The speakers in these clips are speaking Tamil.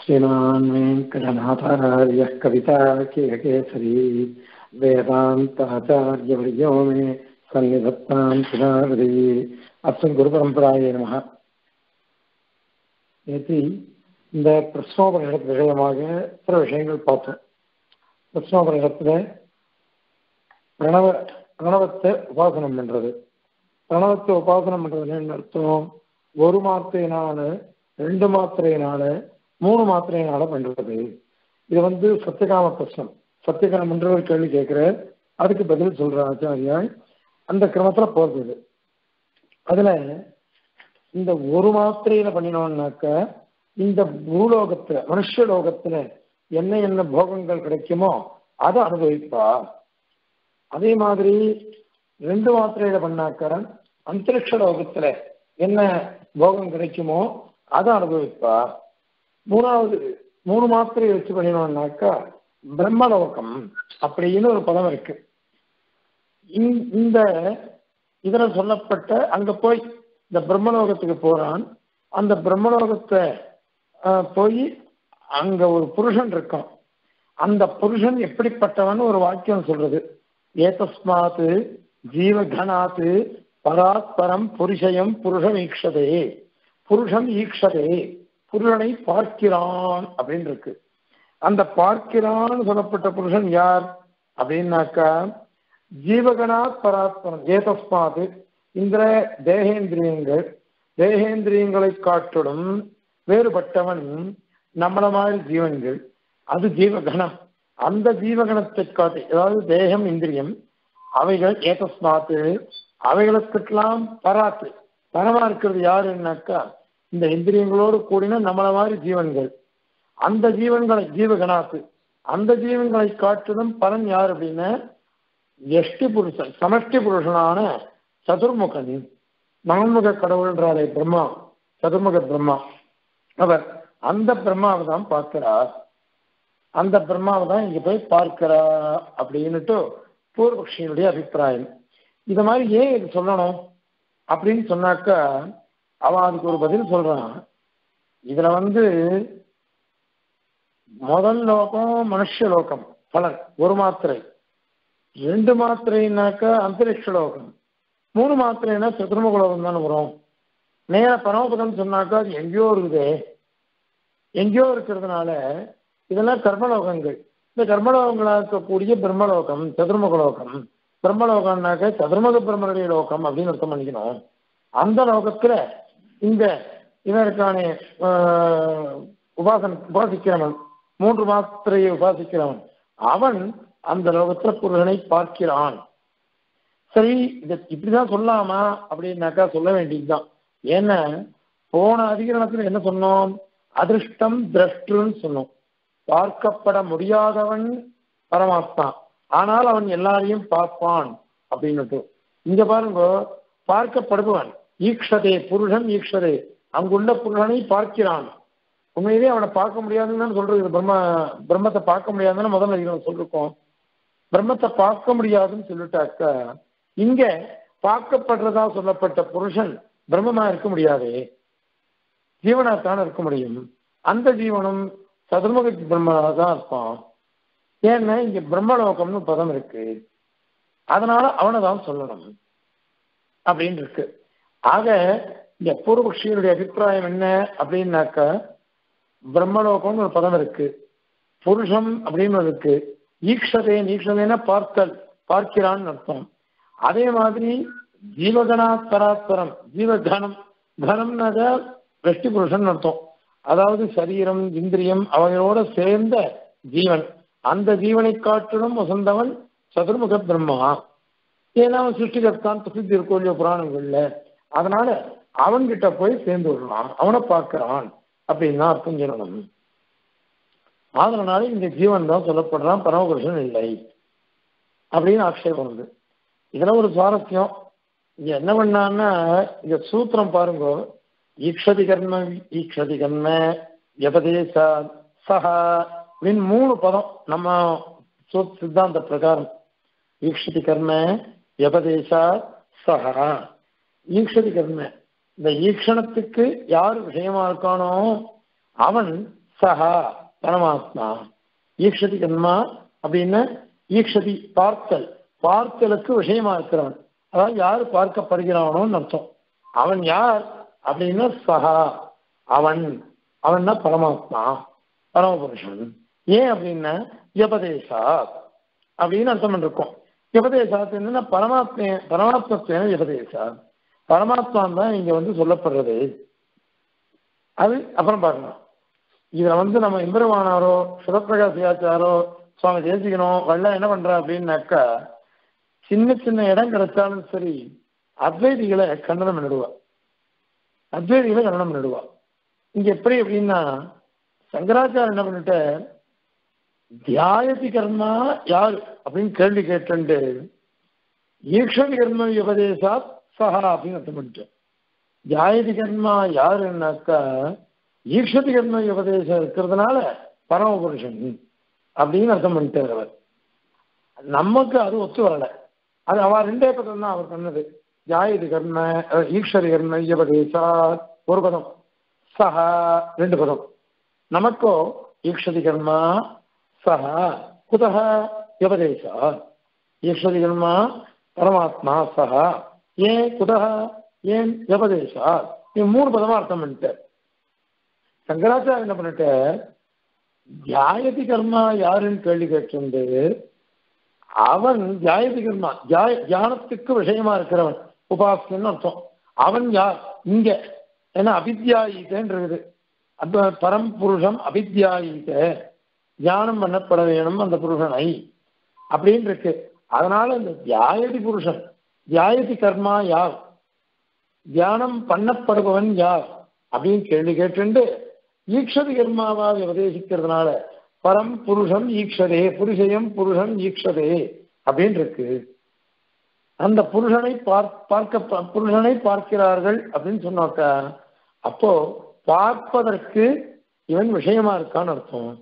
श्रीमान् वेङ्कटनाथार्यः कविता केकेसरी वेदान्ताचार्यवर्यो मे सन्निधत्तां सुधारதி அத்தன் குருபரம்பராய நமக நேற்று இந்த பிரஸ்னோபர இடத்து விஷயமாக சில விஷயங்கள் பார்த்தோம் பிரஸ்னோபர இடத்துல பிரணவ பிரணவத்தை உபாசனம் பண்றது பிரணவத்தை உபாசனம் பண்றது என்ன அர்த்தம் ஒரு மாத்திரையினால ரெண்டு மாத்திரையினால மூணு மாத்திரையினால பண்றது இது வந்து சத்தியகாம பிரச்சனம் சத்தியகாமம் என்ற ஒரு கேள்வி கேட்கிற அதுக்கு பதில் சொல்ற ஆச்சாரியா அந்த கிரமத்துல போறது இது அதுல இந்த ஒரு மாத்திரையில பண்ணினோம்னாக்க இந்த பூலோகத்துல மனுஷ லோகத்துல என்ன என்ன போகங்கள் கிடைக்குமோ அதை அனுபவிப்பா அதே மாதிரி ரெண்டு மாத்திரையில பண்ணாக்க அந்தரிக்ஷ லோகத்துல என்ன போகம் கிடைக்குமோ அதை அனுபவிப்பா மூணாவது மூணு மாத்திரை வச்சு பண்ணினோம்னாக்கா பிரம்மலோகம் அப்படின்னு ஒரு பதம் இருக்கு இந்த இதுல சொல்லப்பட்ட அங்க போய் இந்த பிரம்மலோகத்துக்கு போறான் அந்த பிரம்மலோகத்தை போய் அங்க ஒரு புருஷன் இருக்கான் அந்த புருஷன் எப்படிப்பட்டவன் ஒரு வாக்கியம் சொல்றது ஏதஸ்மாத்து ஜீவகணாத்து பராத்பரம் புருஷயம் புருஷம் ஈக்ஷதே புருஷன் ஈக்ஷதே புருஷனை பார்க்கிறான் அப்படின்னு இருக்கு அந்த பார்க்கிறான்னு சொல்லப்பட்ட புருஷன் யார் அப்படின்னாக்கா ஜீவகணா பராத்பரம் ஏதஸ்மாது இந்த தேகேந்திரியங்கள் தேகேந்திரியங்களை காட்டிலும் வேறுபட்டவன் நம்மள மாதிரி ஜீவன்கள் அது ஜீவகணம் அந்த ஜீவகணத்தை காட்டி அதாவது தேகம் இந்திரியம் அவைகள் ஏதஸ்மாத்து அவைகளுக்கெல்லாம் பராத்து பரமா இருக்கிறது யாருன்னாக்கா இந்த இந்திரியங்களோடு கூடின நம்மள மாதிரி ஜீவன்கள் அந்த ஜீவன்களை ஜீவகணாத்து அந்த ஜீவன்களை காட்டுதும் பலன் யார் அப்படின்னா எஷ்டி புருஷன் சமஷ்டி புருஷனான சதுர்முகன் நான்முக கடவுள்ன்றாரே பிரம்மா சதுர்முக பிரம்மா அவர் அந்த பிரம்மாவை தான் பார்க்கிறார் அந்த பிரம்மாவை தான் இங்க போய் பார்க்கிறா அப்படின்னுட்டு பூர்வபக்ஷியினுடைய அபிப்பிராயம் இது மாதிரி ஏன் இது சொல்லணும் அப்படின்னு சொன்னாக்கா அவன் அதுக்கு ஒரு பதில் சொல்றான் இதுல வந்து முதல் லோகம் மனுஷ லோகம் பலன் ஒரு மாத்திரை ரெண்டு மாத்திரைனாக்கா அந்தரிக்ஷ லோகம் மூணு மாத்திரைனா சதுர்முக லோகம் தானே வரும் நேர பரமபதம் சொன்னாக்கா அது எங்கேயோ இருக்குது எங்கேயோ இருக்கிறதுனால இதெல்லாம் கர்மலோகங்கள் இந்த கர்மலோகங்களாக இருக்கக்கூடிய பிரம்மலோகம் சதுர்முக லோகம் பிரம்மலோகம்னாக்க சதுர்முக பிரம்மனுடைய லோகம் அப்படின்னு அர்த்தம் பண்ணிக்கணும் அந்த லோகத்துல இந்த இதற்கான உபாசன் உபாசிக்கிறவன் மூன்று மாத்திரையை உபாசிக்கிறவன் அவன் அந்த லோகத்துல புருஷனை பார்க்கிறான் சரி இதை இப்படிதான் சொல்லாமா அப்படின்னாக்கா சொல்ல வேண்டியதுதான் ஏன்னா போன அதிகரணத்துல என்ன சொன்னோம் அதிர்ஷ்டம் திரஷ்டுன்னு சொன்னோம் பார்க்கப்பட முடியாதவன் பரமாத்மா ஆனால் அவன் எல்லாரையும் பார்ப்பான் அப்படின்னுட்டு இங்க பாருங்க பார்க்கப்படுபவன் ஈக்ஷதே புருஷன் ஈக்ஷதே அங்குள்ள புருஷனை பார்க்கிறான் உண்மையிலே அவனை பார்க்க முடியாதுன்னு சொல்றது பிரம்ம பிரம்மத்தை பார்க்க முடியாதுன்னு முதல்ல சொல்லிருக்கோம் பிரம்மத்தை பார்க்க முடியாதுன்னு சொல்லிட்டாக்க இங்க பார்க்கப்படுறதா சொல்லப்பட்ட புருஷன் பிரம்மமா இருக்க முடியாதே ஜீவனாத்தான் இருக்க முடியும் அந்த ஜீவனும் சதுர்முக பிரம்மனாக தான் இருப்பான் ஏன்னா இங்க பிரம்மலோகம்னு பதம் இருக்கு அதனால அவனை தான் சொல்லணும் அப்படின்னு இருக்கு ஆக இந்த பூர்வபக்ஷியனுடைய அபிப்பிராயம் என்ன அப்படின்னாக்க பிரம்மலோகம்னு ஒரு பதம் இருக்கு புருஷம் அப்படின்னு இருக்கு ஈக்ஷதே ஈக்ஷதேன பார்த்தல் பார்க்கிறான்னு அர்த்தம் அதே மாதிரி ஜீவகணா பராத்பரம் ஜீவகணம் கணம்னாக வெஷ்டி புருஷன் அர்த்தம் அதாவது சரீரம் இந்திரியம் அவைகளோட சேர்ந்த ஜீவன் அந்த ஜீவனை காட்டிலும் வசந்தவன் சதுர்முக பிரம்மா ஏன்னா அவன் சிருஷ்டிகர்த்தான் பிரசித்தி இருக்கும் இல்லையோ புராணங்கள்ல அதனால அவன்கிட்ட போய் சேர்ந்து விடலாம் அவனை பார்க்கிறான் அப்படின்னு தான் அர்த்தம் சொல்லணும் அதனால இந்த ஜீவன் தான் சொல்லப்படுறான் பரமபுருஷன் இல்லை அப்படின்னு ஆட்சேபம் உண்டு இதுல ஒரு சுவாரஸ்யம் இங்க என்ன பண்ணான்னா இந்த சூத்திரம் பாருங்க ஈக்ஷதி கர்ம ஈக்ஷதி கர்ம எபதேச சஹா அப்படின்னு மூணு பதம் நம்ம சித்தாந்த பிரகாரம் ஈக்ஷதி கர்ம எபதேசா சஹா ஈக்ஷதி கர்ம இந்த ஈக்ஷணத்துக்கு யார் விஷயமா இருக்கானோ அவன் சஹா பரமாத்மா ஈக்ஷதி கர்மா அப்படின்னு ஈக்ஷதி பார்த்தல் பார்த்தலுக்கு விஷயமா இருக்கிறவன் அதாவது யார் பார்க்கப்படுகிறானோன்னு அர்த்தம் அவன் யார் அப்படின்னா சஹா அவன் அவன்னா பரமாத்மா பரமபுருஷன் ஏன் அப்படின்னா வியபதேசா அப்படின்னு அர்த்தம் இருக்கும் வியபதேசாத்து என்னன்னா பரமாத்மே பரமாத்மத்துவம் வியபதேசா பரமாத்மா தான் இங்க வந்து சொல்லப்படுறது அது அப்புறம் பார்க்கணும் இதுல வந்து நம்ம எம்பெருமானாரோ சிவபிரகாசியாச்சாரோ சுவாமி தேசிக்கணும் வெள்ளம் என்ன பண்றா அப்படின்னாக்கா சின்ன சின்ன இடம் கிடைச்சாலும் சரி அத்வைதிகளை கண்டனம் பண்ணிடுவா அத்வைதிகளை கண்டனம் பண்ணிடுவா இங்க எப்படி அப்படின்னா சங்கராச்சாரம் என்ன பண்ணிட்ட தியாயதி கர்மா யார் அப்படின்னு கேள்வி கேட்டு ஈஸ்வரி கர்ம உபதேசா சஹா அப்படின்னு அர்த்தம் பண்ணிட்டேன் தியாயதி கர்மா யாருன்னாக்கா ஈஸ்வரி கர்ம உபதேசம் இருக்கிறதுனால பரமபுருஷன் அப்படின்னு அர்த்தம் பண்ணிட்டார் அவர் நமக்கு அது ஒத்து வரல அது அவ ரெண்டே பதம் தான் அவர் பண்ணது ஜாயதி கர்ம அஹ், ஈஸ்வரி கர்ம உபதேசா ஒரு பதம் சஹா ரெண்டு பதம் நமக்கோ ஈக்ஷதி கர்மா சஹ குதः உபதேசா ஈஸ்வரி கர்மா பரமாத்மா சஹ ஏன் குதः ஏன் உபதேசா இது மூணு பதமா அர்த்தம் பண்ணிட்டார் சங்கராச்சாரம் என்ன பண்ணிட்ட தியாயதி கர்மா யாருன்னு கேள்வி கேட்டு அவன் தியாயதி கர்மா தியாய தியானத்துக்கு விஷயமா இருக்கிறவன் உபாசன் அர்த்தம் அவன் யார் இங்க ஏன்னா அபித்யாயித்தேன்னு இருக்குது அப்ப பரம்புருஷம் அபித்யாயித்த தியானம் பண்ணப்பட வேணும் அந்த புருஷனை அப்படின்னு இருக்கு அதனால இந்த தியாயதி புருஷன் தியாயதி கர்மா யார் தியானம் பண்ணப்படுபவன் யார் அப்படின்னு கேள்வி கேட்டு ஈக்ஷதி கர்மாவா உபதேசிக்கிறதுனால பரம் புருஷம் ஈக்ஷதே புருஷயம் புருஷன் ஈக்ஷதே அப்படின்னு இருக்கு அந்த புருஷனை பார்- பார்க்க புருஷனை பார்க்கிறார்கள் அப்படின்னு சொன்னாக்கா அப்போ பார்ப்பதற்கு இவன் விஷயமா இருக்கான்னு அர்த்தம்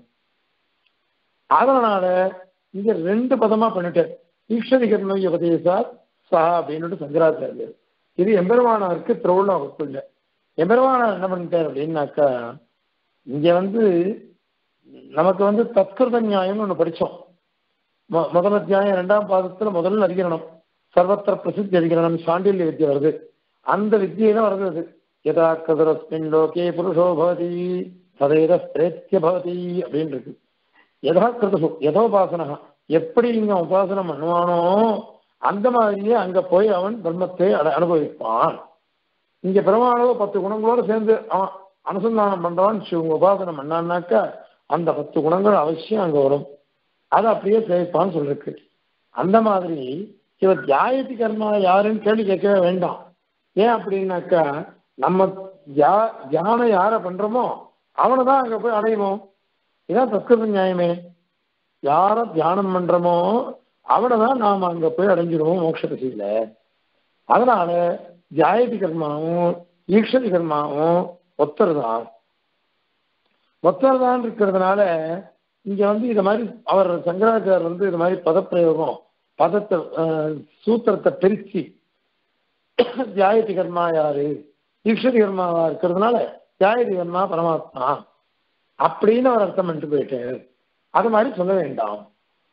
அதனால இங்க ரெண்டு பதமா பண்ணிட்டார் ஈஸ்வரி கர்ம உபதேசா சா அப்படின்னு சங்கராச்சாரியர் இது எம்பெருமானாருக்கு திருவுள்ள வகுப்பு இல்லை எம்பெருமானார் என்ன பண்ணிட்டார் அப்படின்னாக்கா இங்க வந்து நமக்கு வந்து தத்கிருத நியாயம்னு ஒண்ணு படிச்சோம் மொ- முதல் அத்தியாயம் இரண்டாம் பாதத்துல முதல்ல அதிகரணம் சர்வத்திர பிரசித்தி அதிகரணம் சாண்டில்ய வித்யை வருது அந்த வித்தியில வருது அது யதா கதரஸ்மின் லோகே புருஷோ பவதி ததேத பிரேத்திய பவதி அப்படின்னு இருக்கு யதா கிருதசு யதோபாசனா எப்படி இங்க உபாசனம் பண்ணுவானோ அந்த மாதிரியே அங்க போய் அவன் பிரம்மத்தை அட- அனுபவிப்பான் இங்க பெருமாளோ பத்து குணங்களோட சேர்ந்து அவன் அனுசந்தானம் பண்றவன் சிவங்க உபாசனம் பண்ணான்னாக்கா அந்த பத்து குணங்கள் அவசியம் அங்க வரும் அதை அப்படியே சேவிப்பான்னு சொல்லிருக்கு அந்த மாதிரி இவ தியாயத்தி கர்மா யாருன்னு கேள்வி கேட்கவே வேண்டாம் ஏன் அப்படின்னாக்கா நம்ம தியா- தியானம் யாரை பண்றோமோ அவனை தான் அங்க போய் அடையணும் இதான் தத்துவ நியாயமே யார தியானம் பண்றோமோ அவனை தான் நாம் அங்க போய் அடைஞ்சிடுவோம் மோட்ச திசையில அதனால தியாயதி கர்மாவும் ஈக்ஷதி கர்மாவும் ஒத்தர்தான் ஒத்தர்தான் இருக்கிறதுனால இங்க வந்து இது மாதிரி அவர் சங்கராச்சாரியர் வந்து இது மாதிரி பதப்பிரயோகம் பதத்தை அஹ், சூத்திரத்தை பிரிச்சு தியாயதி கர்மா யாரு ஈஸ்வரி கர்மாவா இருக்கிறதுனால தியாயதி கர்மா பரமாத்மா அப்படின்னு அவர் அர்த்தம் பண்ணிட்டு போயிட்டு அது மாதிரி சொல்ல வேண்டாம்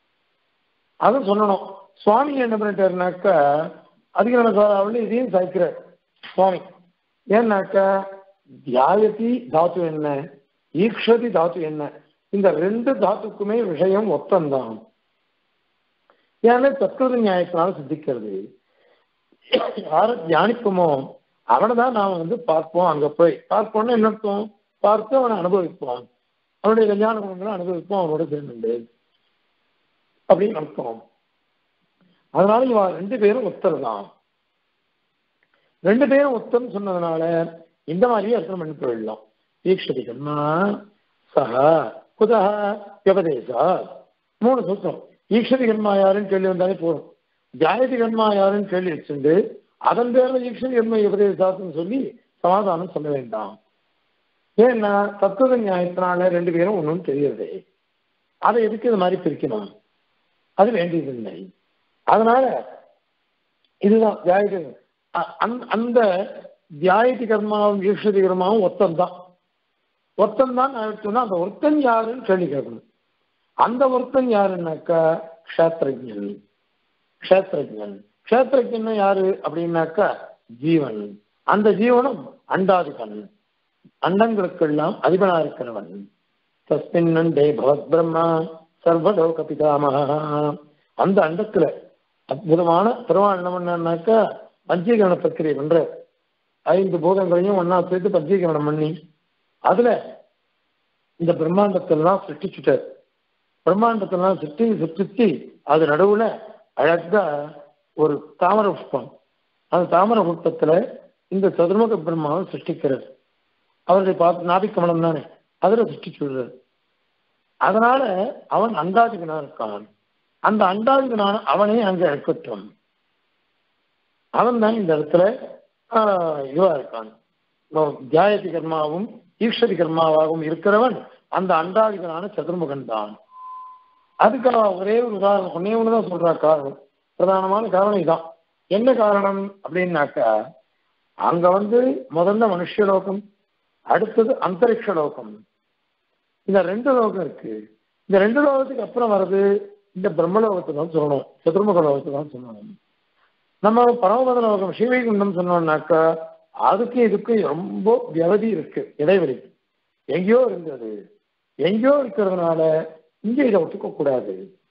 அதை சொல்லணும் சுவாமி என்ன பண்ணிட்டாருனாக்கா அதிகரண சாராவில் இதையும் சாய்க்கிறார் சுவாமி ஏன்னாக்கா தியாயதி தாத்து என்ன ஈக்ஷதி தாத்து என்ன இந்த ரெண்டு தாத்துக்குமே விஷயம் ஒத்தந்தான் ஏன்னா தத்துவ நியாயத்தினால சித்திக்கிறது யாரை தியானிப்போமோ அவனை தான் நாம வந்து பார்ப்போம் அங்க போய் பார்ப்போம்னா என்ன அர்த்தம் பார்த்து அவனை அனுபவிப்போம் அவனுடைய கல்யாண குணங்களை அனுபவிப்போம் அவனோட சேர்ந்து அப்படின்னு அர்த்தம் அதனால இவன் ரெண்டு பேரும் ஒத்தர் தான் ரெண்டு பேரும் ஒத்தம் சொன்னதுனால இந்த மாதிரியே அர்த்தம் பண்ணி போயிடலாம் ஈக்ஷதி கர்மா சஹ குதஹ வியபதேசா மூணு சூத்திரம் ஈக்ஷதி கர்மா யாருன்னு கேள்வி வந்தாலே போதும் ஜாயதி கர்மா யாருன்னு கேள்வி வச்சுண்டு அதன் பேர்ல ஈக்ஷதி கர்ம விபதேசாத்துன்னு சொல்லி சமாதானம் சொல்ல வேண்டாம் ஏன்னா தத்துவ நியாயத்தினால ரெண்டு பேரும் ஒன்றும் தெரியறதே அதை எதுக்கு இது மாதிரி பிரிக்கணும் அது வேண்டியதில்லை அதனால இதுதான் தியாயதி அ- அந்த- அந்த தியாயதி கர்மாவும் ஈஸ்வரி கர்மாவும் ஒத்தம் தான் ஒருத்தன் தான் சொன்னா அந்த ஒருத்தன் யாருன்னு கேள்வி கேட்கணும் அந்த ஒருத்தன் யாருன்னாக்கா க்ஷேத்திரஜன் க்ஷேத்திரஜன் க்ஷேத்திரஜன் யாரு அப்படின்னாக்கா ஜீவன் அந்த ஜீவனும் அண்டாதிகன் அண்டங்களுக்கெல்லாம் அதிபனா இருக்கிறவன் தஸ்மின் அண்டே பகவத் பிரம்மா சர்வலோக பிதாமகா அந்த அண்டத்துல அற்புதமான பெருமாள் என்ன பண்ணாக்கா பஞ்சீகரண பிரக்கிரியை பண்ற ஐந்து பூதங்களையும் ஒன்னா சேர்த்து பஞ்சீகரணம் பண்ணி அதுல இந்த பிரம்மாண்டத்தெல்லாம் சிருஷ்டிச்சுட்டார் பிரம்மாண்டத்தெல்லாம் சுற்றி சுற்றி அது நடுவுல அழகா ஒரு தாமர புஷ்பம் அந்த தாமர புஷ்பத்துல இந்த சதுர்முக பிரம்மாவை சிருஷ்டிக்கிறது அவருடைய பார்த்து நாபிக்கமலம் தானே அதுல சிருஷ்டிச்சு விடுறாரு அதனால அவன் அண்டாதிகனா இருக்கான் அந்த அண்டாதிகனான அவனே அங்க இருக்கட்டும் அவன் தான் இந்த இடத்துல ஆஹ், இதுவா இருக்கான் தியாயதி கர்மாவும் ஈஸ்வரி கர்மாவாகவும் இருக்கிறவன் அந்த அண்டாதிகனான சதுர்முகன் தான் அதுக்காக ஒரே ஒரு உதாரணம் ஒன்னே ஒண்ணுதான் சொல்றா காரணம் பிரதானமான காரணம் இதான் என்ன காரணம் அப்படின்னாக்கா அங்க வந்து முதல்ல மனுஷலோகம் அடுத்தது அந்தரிக்ஷ லோகம் இந்த ரெண்டு லோகம் இருக்கு இந்த ரெண்டு லோகத்துக்கு அப்புறம் வர்றது இந்த பிரம்மலோகத்தை தான் சொல்லணும் சதுர்முக லோகத்தை தான் சொல்லணும் நம்ம பரமபத லோகம் ஸ்ரீவைகுண்டம் சொன்னோம்னாக்கா அதுக்கு இதுக்கு ரொம்ப வியவதி இருக்கு இடைவெளி எங்கேயோ இருந்தது எங்கேயோ இருக்கிறதுனால இங்க இதை ஒத்துக்க கூடாது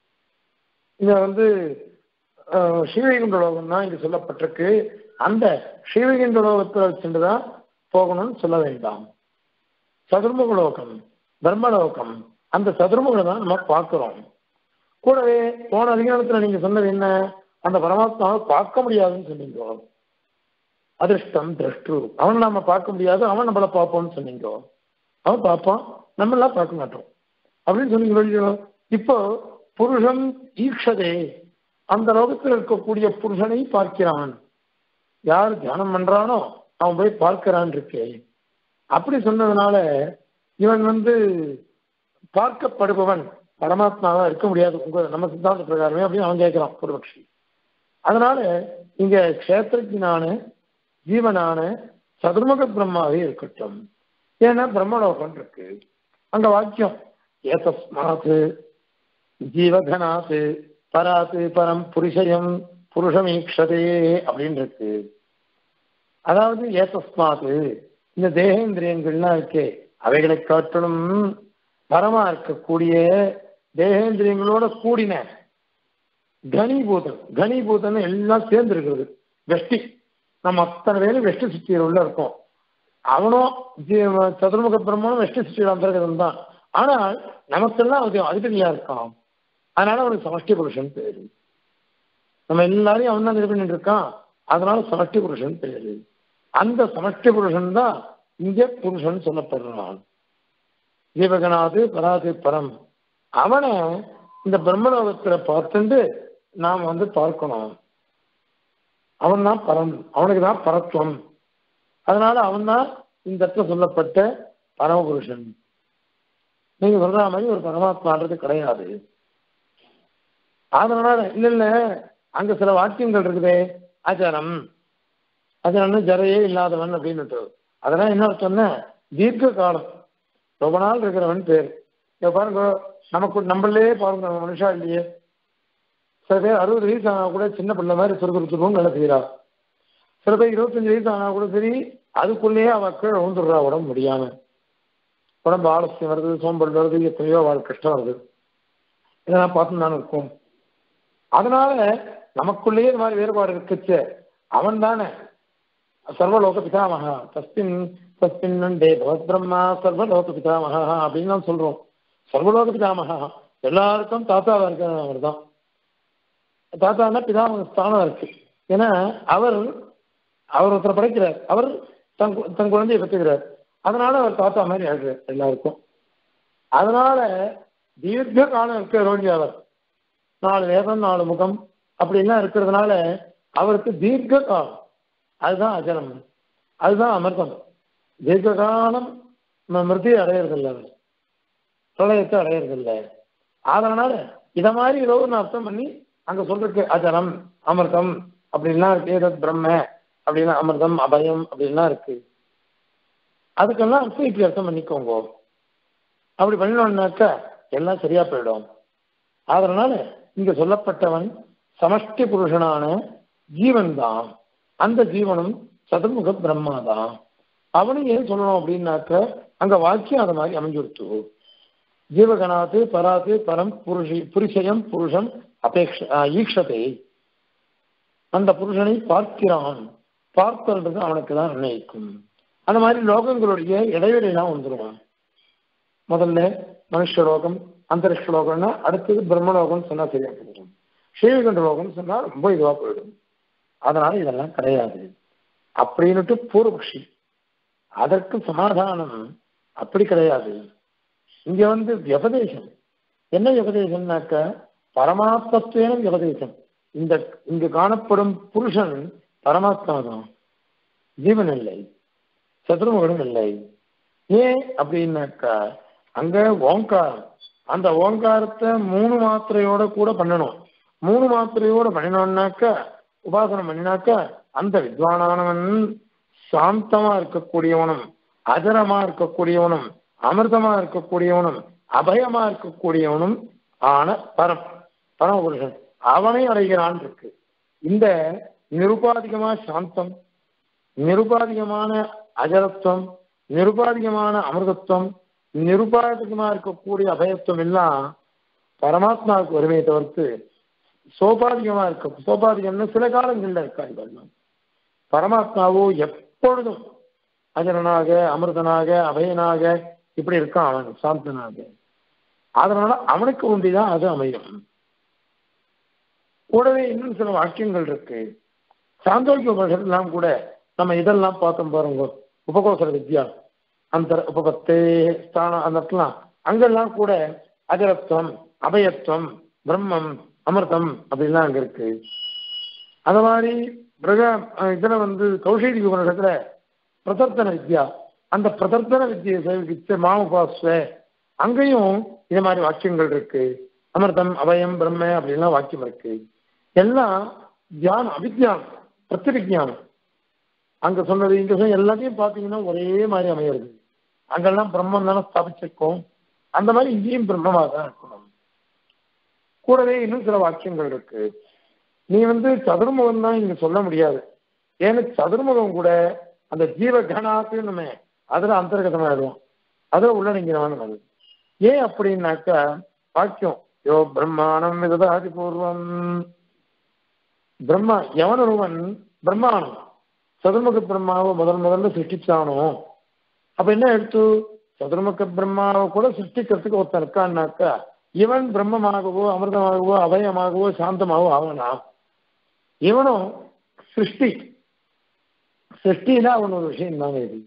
இத வந்து அஹ், ஸ்ரீவைகுண்ட லோகம் தான் இங்க சொல்லப்பட்டிருக்கு அந்த ஸ்ரீவைகுண்ட லோகத்துல வச்சுட்டுதான் போகணும்னு சொல்ல வேண்டாம் சதுர்முக லோகம் தர்மலோகம் அந்த சதுர்முகளை தான் நம்ம பார்க்கிறோம் கூடவே போன அதிகாரத்துல நீங்க சொன்னது என்ன அந்த பரமாத்மாவை பார்க்க முடியாதுன்னு சொன்னீங்க அதிர்ஷ்டம் திரஷ்டு அவனை நாம பார்க்க முடியாது அவன் நம்மள பார்ப்போம்னு சொன்னீங்க அவன் பார்ப்பான் நம்ம எல்லாம் பார்க்க மாட்டோம் அப்படின்னு சொன்னீங்க இல்லையோ இப்போ புருஷன் ஈக்ஷதே அந்த லோகத்தில் இருக்கக்கூடிய புருஷனை பார்க்கிறான் யார் தியானம் பண்றானோ அவன் போய் பார்க்கிறான் இருக்கே அப்படி சொன்னதுனால இவன் வந்து பார்க்கப்படுபவன் பரமாத்மாவா இருக்க முடியாது உங்க நம்ம சித்தாந்த பிரகாரமே அப்படின்னு அவன் கேட்கிறான் பூர்வபக்ஷி அதனால இங்க கஷேத்திரஜனான ஜீவனான சதுர்முக பிரம்மாவே இருக்கட்டும் ஏன்னா பிரம்மலோகம் இருக்கு அங்க வாக்கியம் ஏதஸ்மாத்து ஜீவகனாத்து பராத்து பரம் புருஷயம் புருஷமீக்ஷதே அப்படின்னு இருக்கு அதாவது ஏதஸ்மாத்து இந்த தேகேந்திரியங்கள்லாம் இருக்கே அவைகளை காட்டணும் பரமா இருக்கக்கூடிய தேகேந்திரியங்களோட கூடின கனிபூதன் கனிபூதன் எல்லாம் சேர்ந்து இருக்கிறது வெஷ்டி நம்ம அத்தனை பேரும் வெஷ்டி சுத்தியில் உள்ள இருக்கோம் அவனும் ஜீ- சதுர்முக பிரம்மனும் வெஷ்டி சுத்தியில் அந்தர்கதம் தான் ஆனால் நமக்கெல்லாம் அது அதிபதியா இருக்கான் அதனால அவனுக்கு சமஷ்டி புருஷன் பேரு நம்ம எல்லாரையும் அவன் தான் இது பண்ணிட்டு இருக்கான் அதனால சமஷ்டி புருஷன் பேரு அந்த சமஷ்டி புருஷன் தான் இங்க புருஷன் சொல்லப்படுறான் ஜீவகனாது பராது பரம் அவனை இந்த பிரம்மலோகத்துல பார்த்துட்டு நாம் வந்து பார்க்கணும் அவன் தான் பரம் அவனுக்கு தான் பரத்துவம் அதனால அவன் தான் இந்த இடத்துல சொல்லப்பட்ட பரமபுருஷன் நீங்க சொல்ற மாதிரி ஒரு பரமாத்மான்றது கிடையாது அதனால இல்ல இல்ல அங்க சில வாக்கியங்கள் இருக்குதே ஆச்சாரம் ஆச்சாரம் ஜரையே இல்லாதவன் அப்படின்னுட்டு அதெல்லாம் என்ன சொன்ன தீர்க்க காலம் ரொம்ப நாள் இருக்கிறவன் பேர் இப்ப பாருங்க நமக்கு நம்மளே பாருங்க நம்ம மனுஷா இல்லையே சில பேர் அறுபது வயசு ஆனா கூட சின்ன பிள்ளை மாதிரி சுறுசுறுத்துக்கும் வேலை செய்யறா சில பேர் இருபத்தஞ்சு வயசு ஆனா கூட சரி அதுக்குள்ளேயே அவ கீழே விழுந்துடுறா உடம்பு முடியாம உடம்பு ஆலசியம் வருது சோம்பல் வருது எத்தனையோ அவள் கஷ்டம் வருது இதெல்லாம் பார்த்து தான் இருக்கும் அதனால நமக்குள்ளேயே இந்த மாதிரி வேறுபாடு இருக்குச்சு அவன் தானே சர்வலோக பிதாமகா தஸ்மின் தஸ்மின் நண்டே பகவத் பிரம்மா சர்வலோக பிதாமகா அப்படின்னு தான் சொல்றோம் சர்வலோக பிதாமகா எல்லாருக்கும் தாத்தாவா இருக்கிற அவர் தான் தாத்தான்னா பிதாமக ஸ்தானம் இருக்கு ஏன்னா அவர் அவர் ஒருத்தரை படைக்கிறார் அவர் தன் கு- தன் குழந்தையை பெற்றுக்கிறார் அதனால அவர் தாத்தா மாதிரி ஆடுறார் எல்லாருக்கும் அதனால தீர்க்க காலம் இருக்க ரோஜி அவர் நாலு வேதம் நாலு முகம் அப்படிலாம் இருக்கிறதுனால அவருக்கு தீர்க்க காலம் அதுதான் அஜரம் அதுதான் அமிர்தம் தீர்க்க காலம் மிருதியை அடையிறதில்ல அவர் பிரளயத்தை அடையிறதில்ல அதனால இத மாதிரி ஏதோ ஒன்று அர்த்தம் பண்ணி அங்க சொல்றதுக்கு அஜரம் அமிர்தம் அப்படின்லாம் இருக்கு ஏதோ பிரம்ம அப்படின்னா அமிர்தம் அபயம் அப்படின்லாம் இருக்கு அதுக்கெல்லாம் அர்த்தம் இப்படி அர்த்தம் பண்ணிக்கோங்க அப்படி பண்ணினோம்னாக்கா எல்லாம் சரியா போயிடும் அதனால இங்க சொல்லப்பட்டவன் சமஷ்டி புருஷனான ஜீவன் தான் அந்த ஜீவனும் சதுர்முக பிரம்மா தான் அவனும் ஏன் சொல்லணும் அப்படின்னாக்க அங்க வாக்கியம் அது மாதிரி அமைஞ்சுடுத்து ஜீவகணாத்து பராத்து பரம் புருஷி புருஷயம் புருஷன் அபேக்ஷ ஈக்ஷத்தை அந்த புருஷனை பார்க்கிறான் பார்த்தல்ன்றது அவனுக்கு தான் நிர்ணயிக்கும் அந்த மாதிரி லோகங்களுடைய இடைவெளியெல்லாம் வந்துடும் முதல்ல மனுஷலோகம் அந்தரிக்ஷ லோகம்னா அடுத்தது பிரம்மலோகம் சொன்னா சரியா போயிடும் ஸ்ரீவிகண்ட லோகம் சொன்னா ரொம்ப இதுவா போயிடும் அதனால இதெல்லாம் கிடையாது அப்படின்னுட்டு பூர்வபக்ஷி அதற்கு சமாதானம் அப்படி கிடையாது இங்க வந்து வியபதேசம் என்ன வியபதேசம்னாக்க பரமாத்மத்துவேன வியபதேசம் இந்த இங்கு காணப்படும் புருஷன் பரமாத்மா தான் ஜீவன் இல்லை சத்ருமுகனும் இல்லை ஏன் அப்படின்னாக்கா அங்க ஓங்காரம் அந்த ஓங்காரத்தை மூணு மாத்திரையோட கூட பண்ணணும் மூணு மாத்திரையோட பண்ணினோம்னாக்கா உபாசனம் பண்ணினாக்கா அந்த வித்வானானவன் சாந்தமா இருக்கக்கூடியவனும் அதரமா இருக்கக்கூடியவனும் அமிர்தமா இருக்கக்கூடியவனும் அபயமா இருக்கக்கூடியவனும் ஆன பரம் பரமபுருஷன் அவனை அடைகிறான் இருக்கு இந்த நிருபாதிகமா சாந்தம் நிருபாதிகமான அஜரத்துவம் நிருபாதிகமான அமிர்தத்துவம் நிருபாதிகமா இருக்கக்கூடிய அபயத்துவம் எல்லாம் பரமாத்மாவுக்கு வருமே தவிர்த்து சோபாதிகமா இருக்க சோபாதிகம்னு சில காலங்கள்ல இருக்கா இதெல்லாம் பரமாத்மாவோ எப்பொழுதும் அஜரனாக அமிர்தனாக அபயனாக இப்படி இருக்கான் அவன் சாந்தனாக அதனால அவனுக்கு உண்டிதான் அது அமையும் கூடவே இன்னும் சில வாக்கியங்கள் இருக்கு சாந்தோக்கிய உபனிஷத்துலாம் கூட நம்ம இதெல்லாம் பார்த்தோம் பாருங்க உபகோசர வித்யா அந்த உபபத்தே ஸ்தானம் அந்த இடத்துலாம் அங்கெல்லாம் கூட அஜரத்துவம் அபயத்துவம் பிரம்மம் அமிர்தம் அப்படிலாம் அங்க இருக்கு அந்த மாதிரி பிரக இதுல வந்து கௌஷிகி உபனிஷத்துல பிரதர்த்தன வித்யா அந்த பிரதர்த்தன வித்தியை சேவிக்கிச்ச மாமுபாஸ்வ அங்கேயும் இது மாதிரி வாக்கியங்கள் இருக்கு அமிர்தம் அபயம் பிரம்ம அப்படின்லாம் வாக்கியம் இருக்கு எல்லாம் தியானம் அபிஜானம் பிரத்யபிஜானம் அங்க சொன்னது இங்க சொன்ன எல்லாத்தையும் பாத்தீங்கன்னா ஒரே மாதிரி அமையிறது அங்கெல்லாம் பிரம்மம் தானே ஸ்தாபிச்சிருக்கோம் அந்த மாதிரி இங்கேயும் பிரம்மமா தான் இருக்கணும் கூடவே இன்னும் சில வாக்கியங்கள் இருக்கு நீ வந்து சதுர்முகம் தான் இங்க சொல்ல முடியாது ஏன்னா சதுர்முகம் கூட அந்த ஜீவ கணாத்து நம்ம அதுல அந்தர்கதமாயிடும் அதுல உள்ளடங்கிறவன் அது ஏன் அப்படின்னாக்கா வாக்கியம் யோ பிரம்மாணம் விததாதி பூர்வம் பிரம்மா எவன் ஒருவன் பிரம்மாணம் சதுர்முக பிரம்மாவை முதல் முதல்ல சிருஷ்டிச்சானோ அப்ப என்ன எடுத்து சதுர்முக பிரம்மாவை கூட சிருஷ்டிக்கிறதுக்கு ஒருத்தன் இருக்கான்னாக்கா இவன் பிரம்மமாகவோ அமிர்தமாகவோ அபயமாகவோ சாந்தமாகவோ ஆவனா இவனும் சிருஷ்டி சிருஷ்டினா அவன் ஒரு விஷயம் தாங்க இது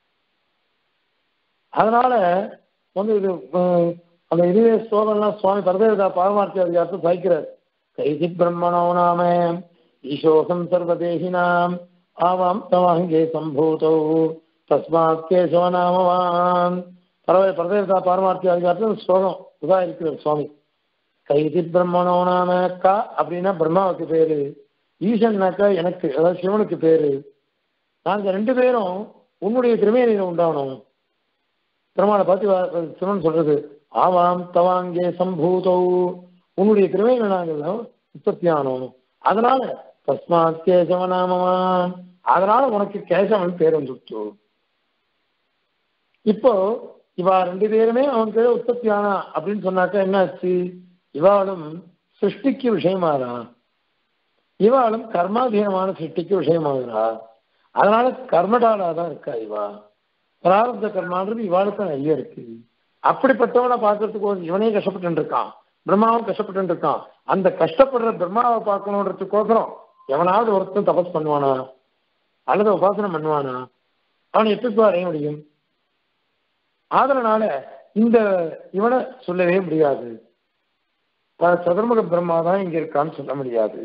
அதனால வந்து இது அந்த இதுவே ஸ்லோகம்லாம் சுவாமி பரதேவதா பாரமார்த்தி அதிகாரத்தை சாய்க்கிறார் கைதி பிரம்மணோ நாம ஈசோகம் சர்வதேகினாம் ஆவாம் தவாங்கே சம்பூதோ தஸ்மாத் கேசவ நாமவான் பரவாயில்ல பரதேவதா பாரமார்த்தி அதிகாரத்தில் ஸ்லோகம் இதா இருக்கிறார் சுவாமி கைதி பிரம்மணோ நாம கா அப்படின்னா பிரம்மாவுக்கு பேரு ஈசன்னாக்கா எனக்கு அதாவது சிவனுக்கு பேரு நாங்க ரெண்டு பேரும் உன்னுடைய திருமேனியில உண்டானோம் பெருமாளை பார்த்து சிவன் சொல்றது ஆவாம் தவாங்கே சம்பூதோ உன்னுடைய திருமையில நாங்கள் உற்பத்தியானோம் அதனால தஸ்மாத் கேசவநாமவான் அதனால உனக்கு கேசவன் பேர் வந்துச்சு இப்போ இவா ரெண்டு பேருமே அவன் பேர் உற்பத்தி ஆனா அப்படின்னு சொன்னாக்கா என்னாச்சு இவாளும் சிருஷ்டிக்கு விஷயமாறா இவாளும் கர்மாதீனமான சிருஷ்டிக்கு விஷயமாகிறா அதனால கர்மடாலா தான் இருக்கா இவா பிராரப்த கர்மான்றது இவாளுக்கு நிறைய இருக்கு அப்படிப்பட்டவனை பார்க்கறதுக்கு ஒரு இவனே கஷ்டப்பட்டு இருக்கான் பிரம்மாவும் கஷ்டப்பட்டு இருக்கான் அந்த கஷ்டப்படுற பிரம்மாவை பார்க்கணுன்றதுக்கோசரம் எவனாவது ஒருத்தன் தபஸ் பண்ணுவானா அல்லது உபாசனம் பண்ணுவானா அவனை எப்படி அடைய முடியும் அதனால இந்த இவனை சொல்லவே முடியாது சதுர்முக பிரம்மா தான் இங்க இருக்கான்னு சொல்ல முடியாது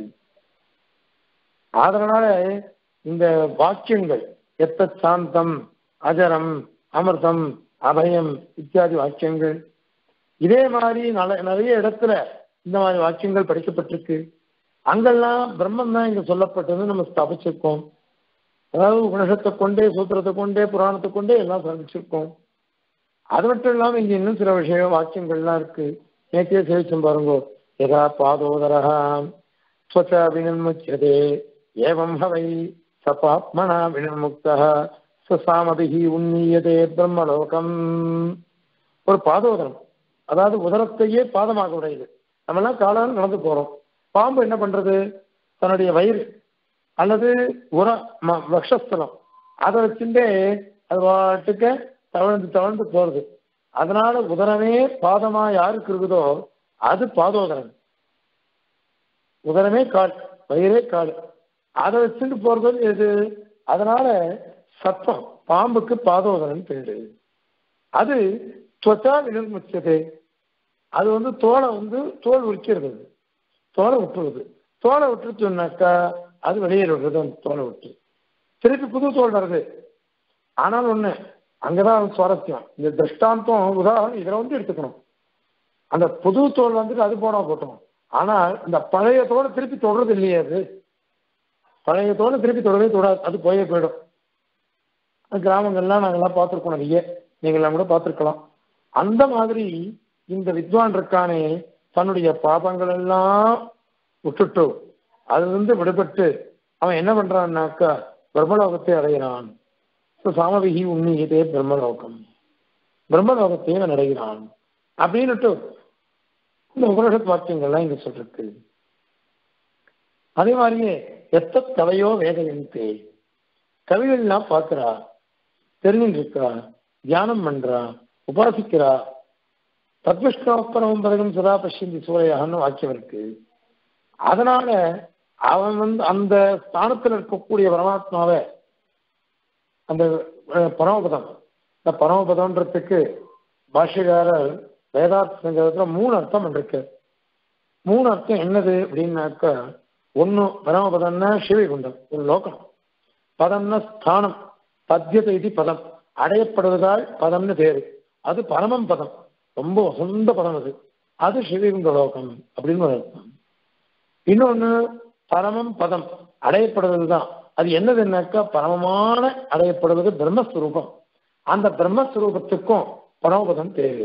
அதனால இந்த வாக்கியங்கள் எத்த சாந்தம் அஜரம் அமிர்தம் அபயம் இத்தியாதி வாக்கியங்கள் இதே மாதிரி நிறைய இடத்துல இந்த மாதிரி வாக்கியங்கள் படிக்கப்பட்டிருக்கு அங்கெல்லாம் பிரம்மம் தான் இங்க சொல்லப்பட்டது நம்ம ஸ்தாபிச்சிருக்கோம் அதாவது உபனிஷத்தை கொண்டே சூத்திரத்தை கொண்டே புராணத்தை கொண்டே எல்லாம் சாதிச்சிருக்கோம் அது மட்டும் இல்லாம இங்க இன்னும் சில விஷய வாக்கியங்கள்லாம் இருக்கு நேத்தியே சேவிச்சோம் பாருங்க யதா பாதோதரா ஸ்வச்சா வினிர்முச்சதே ஏவம் ஹவை சபாத்மனா வினிர்முக்தா சாமபிகி உன்னியதே பிரம்மலோகம் ஒரு பாதோதரம் அதாவது உதரத்தையே பாதமாக உடையது நம்ம எல்லாம் காலால் நடந்து போறோம் பாம்பு என்ன பண்றது தன்னுடைய வயிறு அல்லது உர ம- வக்ஷஸ்தலம் அதை வச்சுட்டே அது பாட்டுக்கு தவழ்ந்து தவழ்ந்து போறது அதனால உதரமே பாதமா யாருக்கு இருக்குதோ அது பாதோதரன் உதரமே கால் வயிறே கால் அதை வச்சுட்டு போறது எது அதனால சத்தம் பாம்புக்கு பாதோதரன் பேரு அது துவச்சா விழுந்துச்சது அது வந்து தோலை வந்து தோல் உரிக்கிறது அது. தோலை விட்டுருது தோலை விட்டுருச்சுன்னாக்கா அது வெளியே விடுறது அந்த தோலை விட்டு திருப்பி புது தோல் வருது ஆனால் ஒண்ணு அங்கதான் சுவாரஸ்யம் இந்த திருஷ்டாந்தம் உதாரணம் இதில் வந்து எடுத்துக்கணும் அந்த புது தோல் வந்துட்டு அது போனா போட்டோம் ஆனால் இந்த பழைய தோலை திருப்பி தொடர்றது இல்லையே அது பழைய தோலை திருப்பி தொடரவே தொடாது அது போயே போயிடும் அது கிராமங்கள்லாம் நாங்கெல்லாம் பார்த்துருக்கோம் நிறைய நீங்களாம் கூட பார்த்துருக்கலாம் அந்த மாதிரி இந்த வித்வான் இருக்கானே தன்னுடைய பாபங்கள் எல்லாம் விட்டுட்டு அது வந்து விடுபட்டு அவன் என்ன பண்றான்னாக்கா பிரம்மலோகத்தை அடைகிறான் இப்ப சாமவிகி உண்மையதே பிரம்மலோகம் பிரம்மலோகத்தை அவன் அடைகிறான் அப்படின்னுட்டு இந்த உபனிஷத் வாக்கியங்கள்லாம் இங்க சொல்லிருக்கு அதே மாதிரியே எத்த கவையோ வேதையன்தே கவிகள்லாம் பார்க்கிறா தெரிஞ்சுட்டு இருக்கா தியானம் பண்றா உபாசிக்கிறா தத்விஷ்ணோப்பரம் பதகம் சதா பஷ்யந்தி சூரையாகனு வாக்கியம் இருக்கு அதனால அவன் வந்து அந்த ஸ்தானத்தில் இருக்கக்கூடிய பரமாத்மாவை அந்த அஹ், பரமபதம் இந்த பரமபதம்ன்றதுக்கு பாஷ்யக்காரர் வேதார்த்த சங்கரத்துல மூணு அர்த்தம் இருக்கு மூணு அர்த்தம் என்னது அப்படின்னாக்கா ஒண்ணு பரமபதம்னா சிவகுண்டம் ஒரு லோகம் பதம்னா ஸ்தானம் பத்தியத்தை இது பதம் அடையப்படுவதால் பதம்னு பேரு அது பரமம் பதம் ரொம்ப வசந்த பதம் அது அது சிவகுண்ட லோகம் அப்படின்னு ஒரு அர்த்தம் இன்னொன்னு பரமம் பதம் அடையப்படுவது தான் அது என்னதுன்னாக்கா பரமமான அடையப்படுவது பிரம்மஸ்வரூபம் அந்த பிரம்மஸ்வரூபத்துக்கும் பரமபதம் தேவை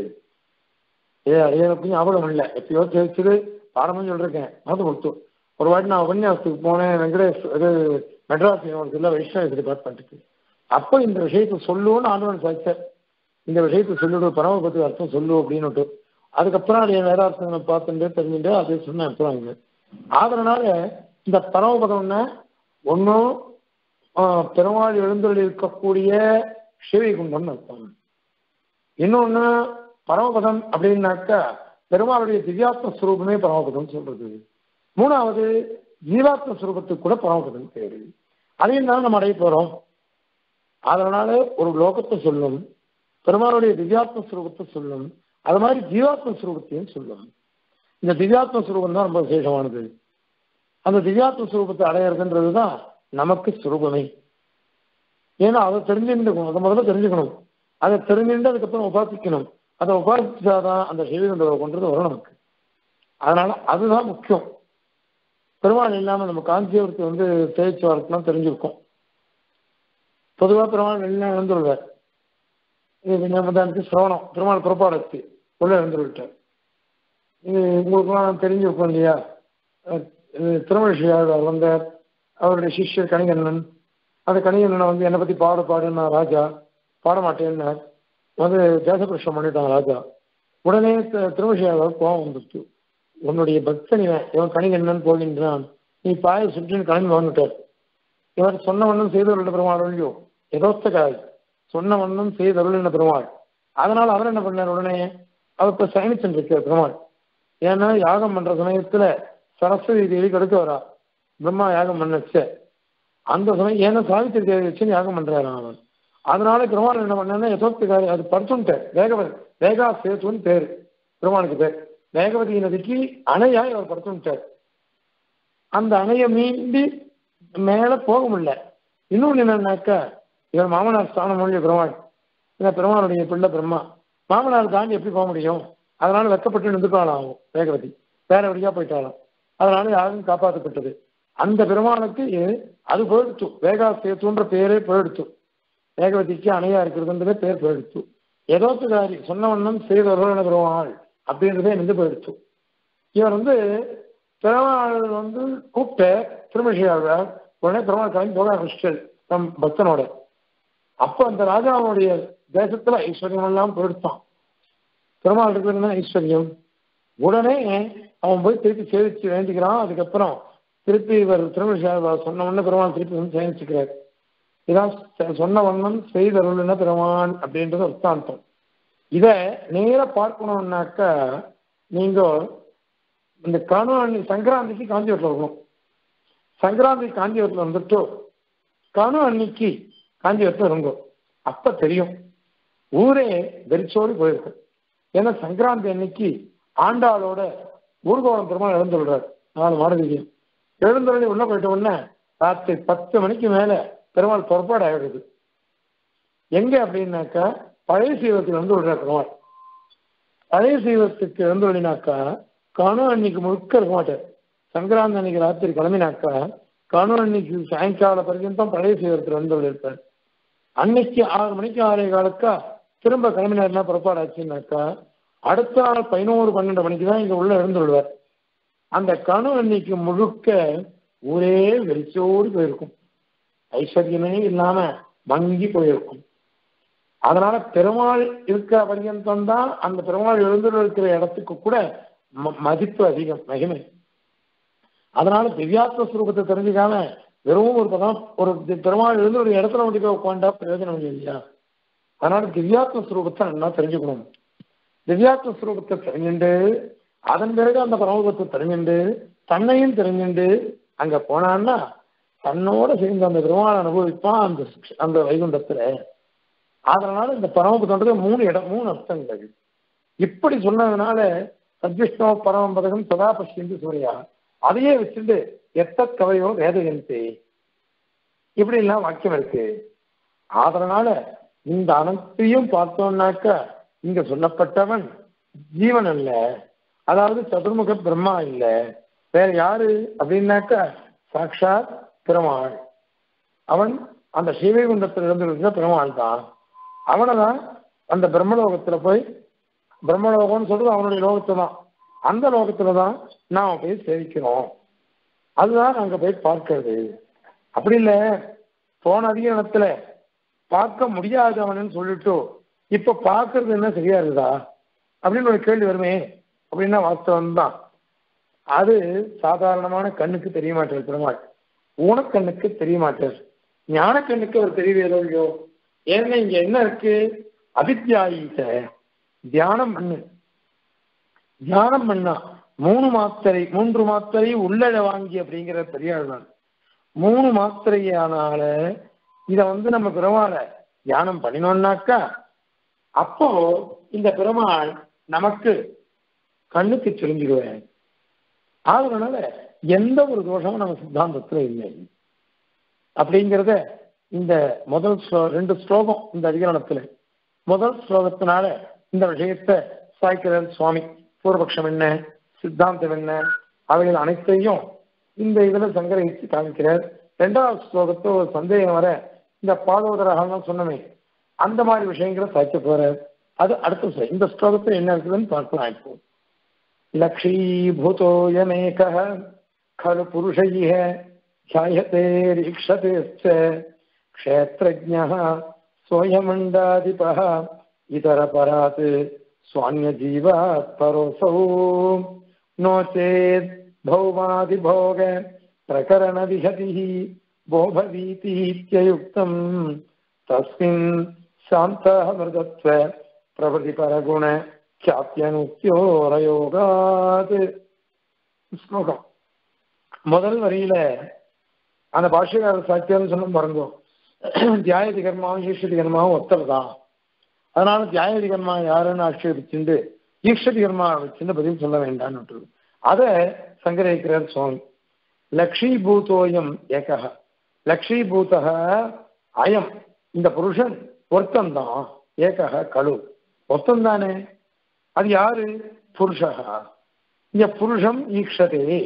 ஏ எனக்கு ஞாபகம் இல்லை எப்பயோ தெரிச்சது பாடமும் சொல்லிருக்கேன் அது கொடுத்து ஒரு வாட்டி நான் உபன்யாசத்துக்கு போனேன் வெங்கடேஷ் இது மெட்ராஸ் யூனிவர்சிட்டியில் வைஷ்ணவ டிபார்ட்மெண்ட்டுக்கு அப்போ இந்த விஷயத்தை சொல்லுவோன்னு ஆண்டவன் சாய்ச்சார் இந்த விஷயத்தை சொல்லிவிடு பரமபதி அர்த்தம் சொல்லு அப்படின்னுட்டு அதுக்கப்புறம் அது வேற அர்த்தங்களை பார்த்துட்டு தெரிஞ்சுட்டு அது சொன்ன அர்த்தம் அங்கே அதனால இந்த பரமபதம்னா ஒன்றும் பெருமாள் எழுந்தொழி இருக்கக்கூடிய சிவகுண்டம் அர்த்தம் இன்னொன்னு பரமபதம் அப்படின்னாக்கா பெருமாளுடைய திவ்யாத்ம ஸ்வரூபமே பரமபதம் சொல்றது மூணாவது ஜீவாத்ம ஸ்வரூபத்துக்கு கூட பரமபதம் பேரு அதையும் தான் நம்ம அடைய போறோம் அதனால ஒரு லோகத்தை சொல்லும் பெருமாளுடைய திவ்யாத்ம ஸ்வரூபத்தை சொல்லும் அது மாதிரி ஜீவாத்ம ஸ்வரூபத்தையும் சொல்லும் இந்த திவ்யாத்ம ஸ்வரூபம் தான் ரொம்ப விசேஷமானது அந்த திவ்யாத்ம ஸ்வரூபத்தை அடையிறதுன்றது தான் நமக்கு சுரூபமே ஏன்னா அதை தெரிஞ்சுக்கணும் அதை முதல்ல தெரிஞ்சுக்கணும் அதை தெரிஞ்சுட்டு அதுக்கப்புறம் உபாசிக்கணும் அதை உபாசிச்சாதான் அந்த சிவகண்டவை கொண்டது வரும் நமக்கு அதனால அதுதான் முக்கியம் பெருமாள் இல்லாம நம்ம காஞ்சிபுரத்தை வந்து தேய்ச்சி வரத்துலாம் தெரிஞ்சிருக்கோம் பொதுவாக பெருமாள் வெளில எழுந்துருவார் இது நம்ம சிரவணம் பெருமாள் புறப்பாடு வச்சு உள்ள எழுந்துருவிட்டார் இது உங்களுக்குலாம் தெரிஞ்சிருக்கும் இல்லையா திருமழிசையாளர் வந்தார் அவருடைய சிஷ்யர் கணிகண்ணன் அந்த கணிகண்ணனை வந்து என்னை பத்தி பாடு பாடுன்னா ராஜா பாட மாட்டேன்னார் வந்து தேசபிரஷம் பண்ணிட்டான் ராஜா உடனே திருமழிசையாளர் கோபம் வந்துச்சு உன்னுடைய பக்தனிவன் இவன் கணிகண்ணன் போகின்றான் நீ பாய சுற்றின்னு கிளம்பி வந்துட்டார் இவர் சொன்ன வண்ணம் செய்தருள் பெருமாள் இல்லையோ எதோத்தகாய் சொன்ன வண்ணம் செய்தருள் பெருமாள் அதனால அவர் என்ன பண்ணார் உடனே அவர் இப்ப சயனிச்சுட்டு இருக்கார் பெருமாள் ஏன்னா யாகம் பண்ற சமயத்துல சரஸ்வதி தேவி கெடுக்க வரா பிரம்மா யாகம் பண்ணச்ச அந்த சமயம் ஏன்னா சாவித்திரி தேவி வச்சு யாகம் பண்றாரு அவன் அதனால பெருமாள் என்ன பண்ணா யசோக்திகாரி அது படுத்துட்டார் வேகவதி வேகா சேத்துன்னு பேரு பெருமாளுக்கு பேர் வேகவதி நதிக்கு அணையாய் அவர் படுத்துட்டார் அந்த அணையை மீண்டி மேல போக முடியல இன்னொன்னு என்னன்னாக்கா இவர் மாமனார் ஸ்தானம் மொழிய பெருமாள் இந்த பெருமாளுடைய பிள்ளை பிரம்மா மாமனார் தாண்டி எப்படி போக முடியும் அதனால வெக்கப்பட்டு நின்றுக்காளாம் வேகவதி வேற வழியா போயிட்டாலும் அதனால யாரும் காப்பாற்றப்பட்டது அந்த பெருமாளுக்கு அது போயிடுச்சு வேகா சேத்துன்ற பேரே போயிடுச்சு வேகவதிக்கு அணையா இருக்கிறதுன்றதே பேர் போயிடுச்சு ஏதோத்துக்காரி சொன்ன வண்ணம் செய்தவர்கள் பெருமாள் அப்படின்றதே நின்று போயிடுச்சு இவர் வந்து பெருமாள் வந்து கூப்பிட்ட திருமஷியாழ்வார் உடனே பெருமாள் கிளம்பி போக ஆரம்பிச்சிட்டாரு நம் பக்தனோட அப்போ அந்த ராஜாவுடைய தேசத்துல ஐஸ்வர்யம் எல்லாம் போயிடுத்தான் பெருமாள் இருக்கிறது ஐஸ்வர்யம் உடனே அவன் போய் திருப்பி சேவிச்சு வேண்டிக்கிறான் அதுக்கப்புறம் திருப்பி இவர் திருமண சொன்ன உடனே பெருமாள் திருப்பி வந்து சேமிச்சுக்கிறார் இதான் சொன்ன வண்ணம் செய்தருள்னா பெருமான் அப்படின்றது அர்த்தாந்தம் இத நேர பார்க்கணும்னாக்கா நீங்க இந்த கணு சங்கராந்திக்கு காஞ்சிபுரத்தில் இருக்கணும் சங்கராந்தி காஞ்சிபுரத்தில் வந்துட்டு கணு அன்னைக்கு காஞ்சிபுரத்தில் இருங்கோ அப்ப தெரியும் ஊரே வெறிச்சோடி போயிருக்கு ஏன்னா சங்கராந்தி அன்னைக்கு ஆண்டாளோட ஊர்கோலம் பெருமாள் எழுந்துள்ளார் நாலு மாடவியம் எழுந்துள்ளி உள்ள போயிட்ட உடனே ராத்திரி பத்து மணிக்கு மேல பெருமாள் புறப்பாடு ஆயிடுது எங்க அப்படின்னாக்கா பழைய சீவத்தில் வந்து விடுற பெருமாள் பழைய சீவத்துக்கு எழுந்துள்ளினாக்கா கணு அன்னைக்கு முழுக்க இருக்க மாட்டார் சங்கராந்தி அன்னைக்கு ராத்திரி கிளம்பினாக்கா கணு அன்னைக்கு சாயங்கால பர்யந்தம் பழைய சீவத்தில் வந்து இருப்பார் அன்னைக்கு ஆறு மணிக்கு ஆறே காலக்கா திரும்ப கிளம்பினார்னா புறப்பாடு ஆச்சுன்னாக்கா அடுத்த நாள் பதினோரு பன்னெண்டு மணிக்கு தான் இங்க உள்ள இருந்து விடுவார் அந்த கணு அன்னைக்கு முழுக்க ஊரே வெறிச்சோடு போயிருக்கும் ஐஸ்வர்யமே இல்லாம மங்கி போயிருக்கும் அதனால பெருமாள் இருக்கிற பர்யந்தம் தான் அந்த பெருமாள் எழுந்து இருக்கிற இடத்துக்கு கூட மதிப்பு அதிகம் மகிமை அதனால திவ்யாத்ம ஸ்வரூபத்தை தெரிஞ்சுக்காம வெறும் ஒரு பதம் ஒரு பெருமாள் எழுந்து ஒரு இடத்துல வந்து உட்காண்டா பிரயோஜனம் இல்லையா அதனால திவ்யாத்ம ஸ்வரூபத்தை நல்லா தெரிஞ்சுக்கணும் திவ்யாத்ம ஸ்வரூபத்தை தெரிஞ்சுண்டு அதன் பிறகு அந்த பரமபத்தை தெரிஞ்சுண்டு தன்னையும் தெரிஞ்சுண்டு அங்க போனான்னா தன்னோட சேர்ந்து அந்த பெருமாள் அனுபவிப்பான் அந்த அந்த வைகுண்டத்துல அதனால இந்த பரமபதன்றது மூணு இடம் மூணு அர்த்தங்கள் இப்படி சொன்னதுனால சத்விஷ்ணோ பரமபதகம் சதா பஷ்யந்து சூர்யா அதையே வச்சுட்டு எத்த கவையோ வேதகந்தி இப்படி எல்லாம் வாக்கியம் இருக்கு அதனால இந்த அனைத்தையும் பார்த்தோம்னாக்க இங்க சொல்லப்பட்டவன் ஜீவன் அல்ல அதாவது சதுர்முக பிரம்மா இல்ல வேற யாரு அப்படின்னாக்க சாட்சாத் பெருமாள் அவன் அந்த ஸ்ரீவைகுண்டத்தில் இருந்திருக்கிற பெருமாள் தான் அவனை தான் அந்த பிரம்மலோகத்துல போய் பிரம்மலோகம்னு சொல்றது அவனுடைய லோகத்தை தான் அந்த லோகத்துல தான் நாம போய் சேவிக்கிறோம் அதுதான் அங்க போய் பார்க்கிறது அப்படி இல்லை போன அதிகாரத்துல பார்க்க முடியாதவனு சொல்லிட்டு இப்ப பார்க்கறது என்ன சரியா இருக்குதா அப்படின்னு ஒரு கேள்வி வருமே அப்படின்னா வாஸ்தவம் தான் அது சாதாரணமான கண்ணுக்கு தெரிய மாட்டார் பெருமாள் ஊனக்கண்ணுக்கு தெரிய மாட்டார் ஞான கண்ணுக்கு அவர் தெரியவே இல்லையோ ஏன்னா இங்க என்ன இருக்கு அவித்யாயிட்ட தியானம் பண்ணு தியானம் பண்ணா மூணு மாத்திரை மூன்று மாத்திரை உள்ளட வாங்கி அப்படிங்கிற பெரியாள் தான் மூணு மாத்திரையானால இத வந்து நம்ம பெருமாள தியானம் பண்ணினோம்னாக்கா அப்போ இந்த பெருமாள் நமக்கு கண்ணுக்கு தெரிஞ்சிடுவேன் அதனால எந்த ஒரு தோஷமும் நம்ம சித்தாந்தத்துல இல்லை அப்படிங்கிறத இந்த முதல் ரெண்டு ஸ்லோகம் இந்த அதிகரணத்துல முதல் ஸ்லோகத்தினால இந்த விஷயத்தை சாய்க்கிறார் சுவாமி பூர்வபக்ஷம் என்ன சித்தாந்தம் என்ன அவைகள் அனைத்தையும் இந்த இதுல சங்கரகிச்சு காமிக்கிறார் ரெண்டாவது ஸ்லோகத்தை ஒரு சந்தேகம் வர இந்த பாதோதரகம் சொன்னமே அந்த மாதிரி விஷயங்களை சாய்க்க போறார் அது அடுத்த இந்த ஸ்லோகத்தில் என்ன இருக்குதுன்னு பார்க்கலாம் இப்போ லக்ஷீபூதோயமேக खलु पुरुषैः ध्यायते रीक्षते च क्षेत्रज्ञः स्वयमण्डाधिपः इतरपरात् स्वान्यजीवात् परोऽसौ नो चेत् भौमादिभोग प्रकरणविहतिः बोभवीतीत्ययुक्तम् तस्मिन् शान्तः मृदत्व प्रभृतिपरगुण ख्यात्यनुक्त्योरयोगात् ஸ்லோகம் முதல் வரியில அந்த பாஷ்யக்காரர் சாத்தியம் சொன்ன பாருங்க தியாயதி கர்மாவும் ஈஸ்வரி கர்மாவும் ஒத்தர் தான் அதனால தியாயதி கர்மா யாருன்னு ஆட்சேபிச்சுண்டு ஈஸ்வரி கர்மா வச்சுட்டு பதில் சொல்ல வேண்டாம்னு அதை சங்கரகிக்கிறார் சுவாமி லக்ஷீபூதோயம் ஏகா லக்ஷீபூத அயம் இந்த புருஷன் ஒருத்தன் தான் ஏகா கழு ஒருத்தன் தானே அது யாரு புருஷா இங்க புருஷம் ஈக்ஷதே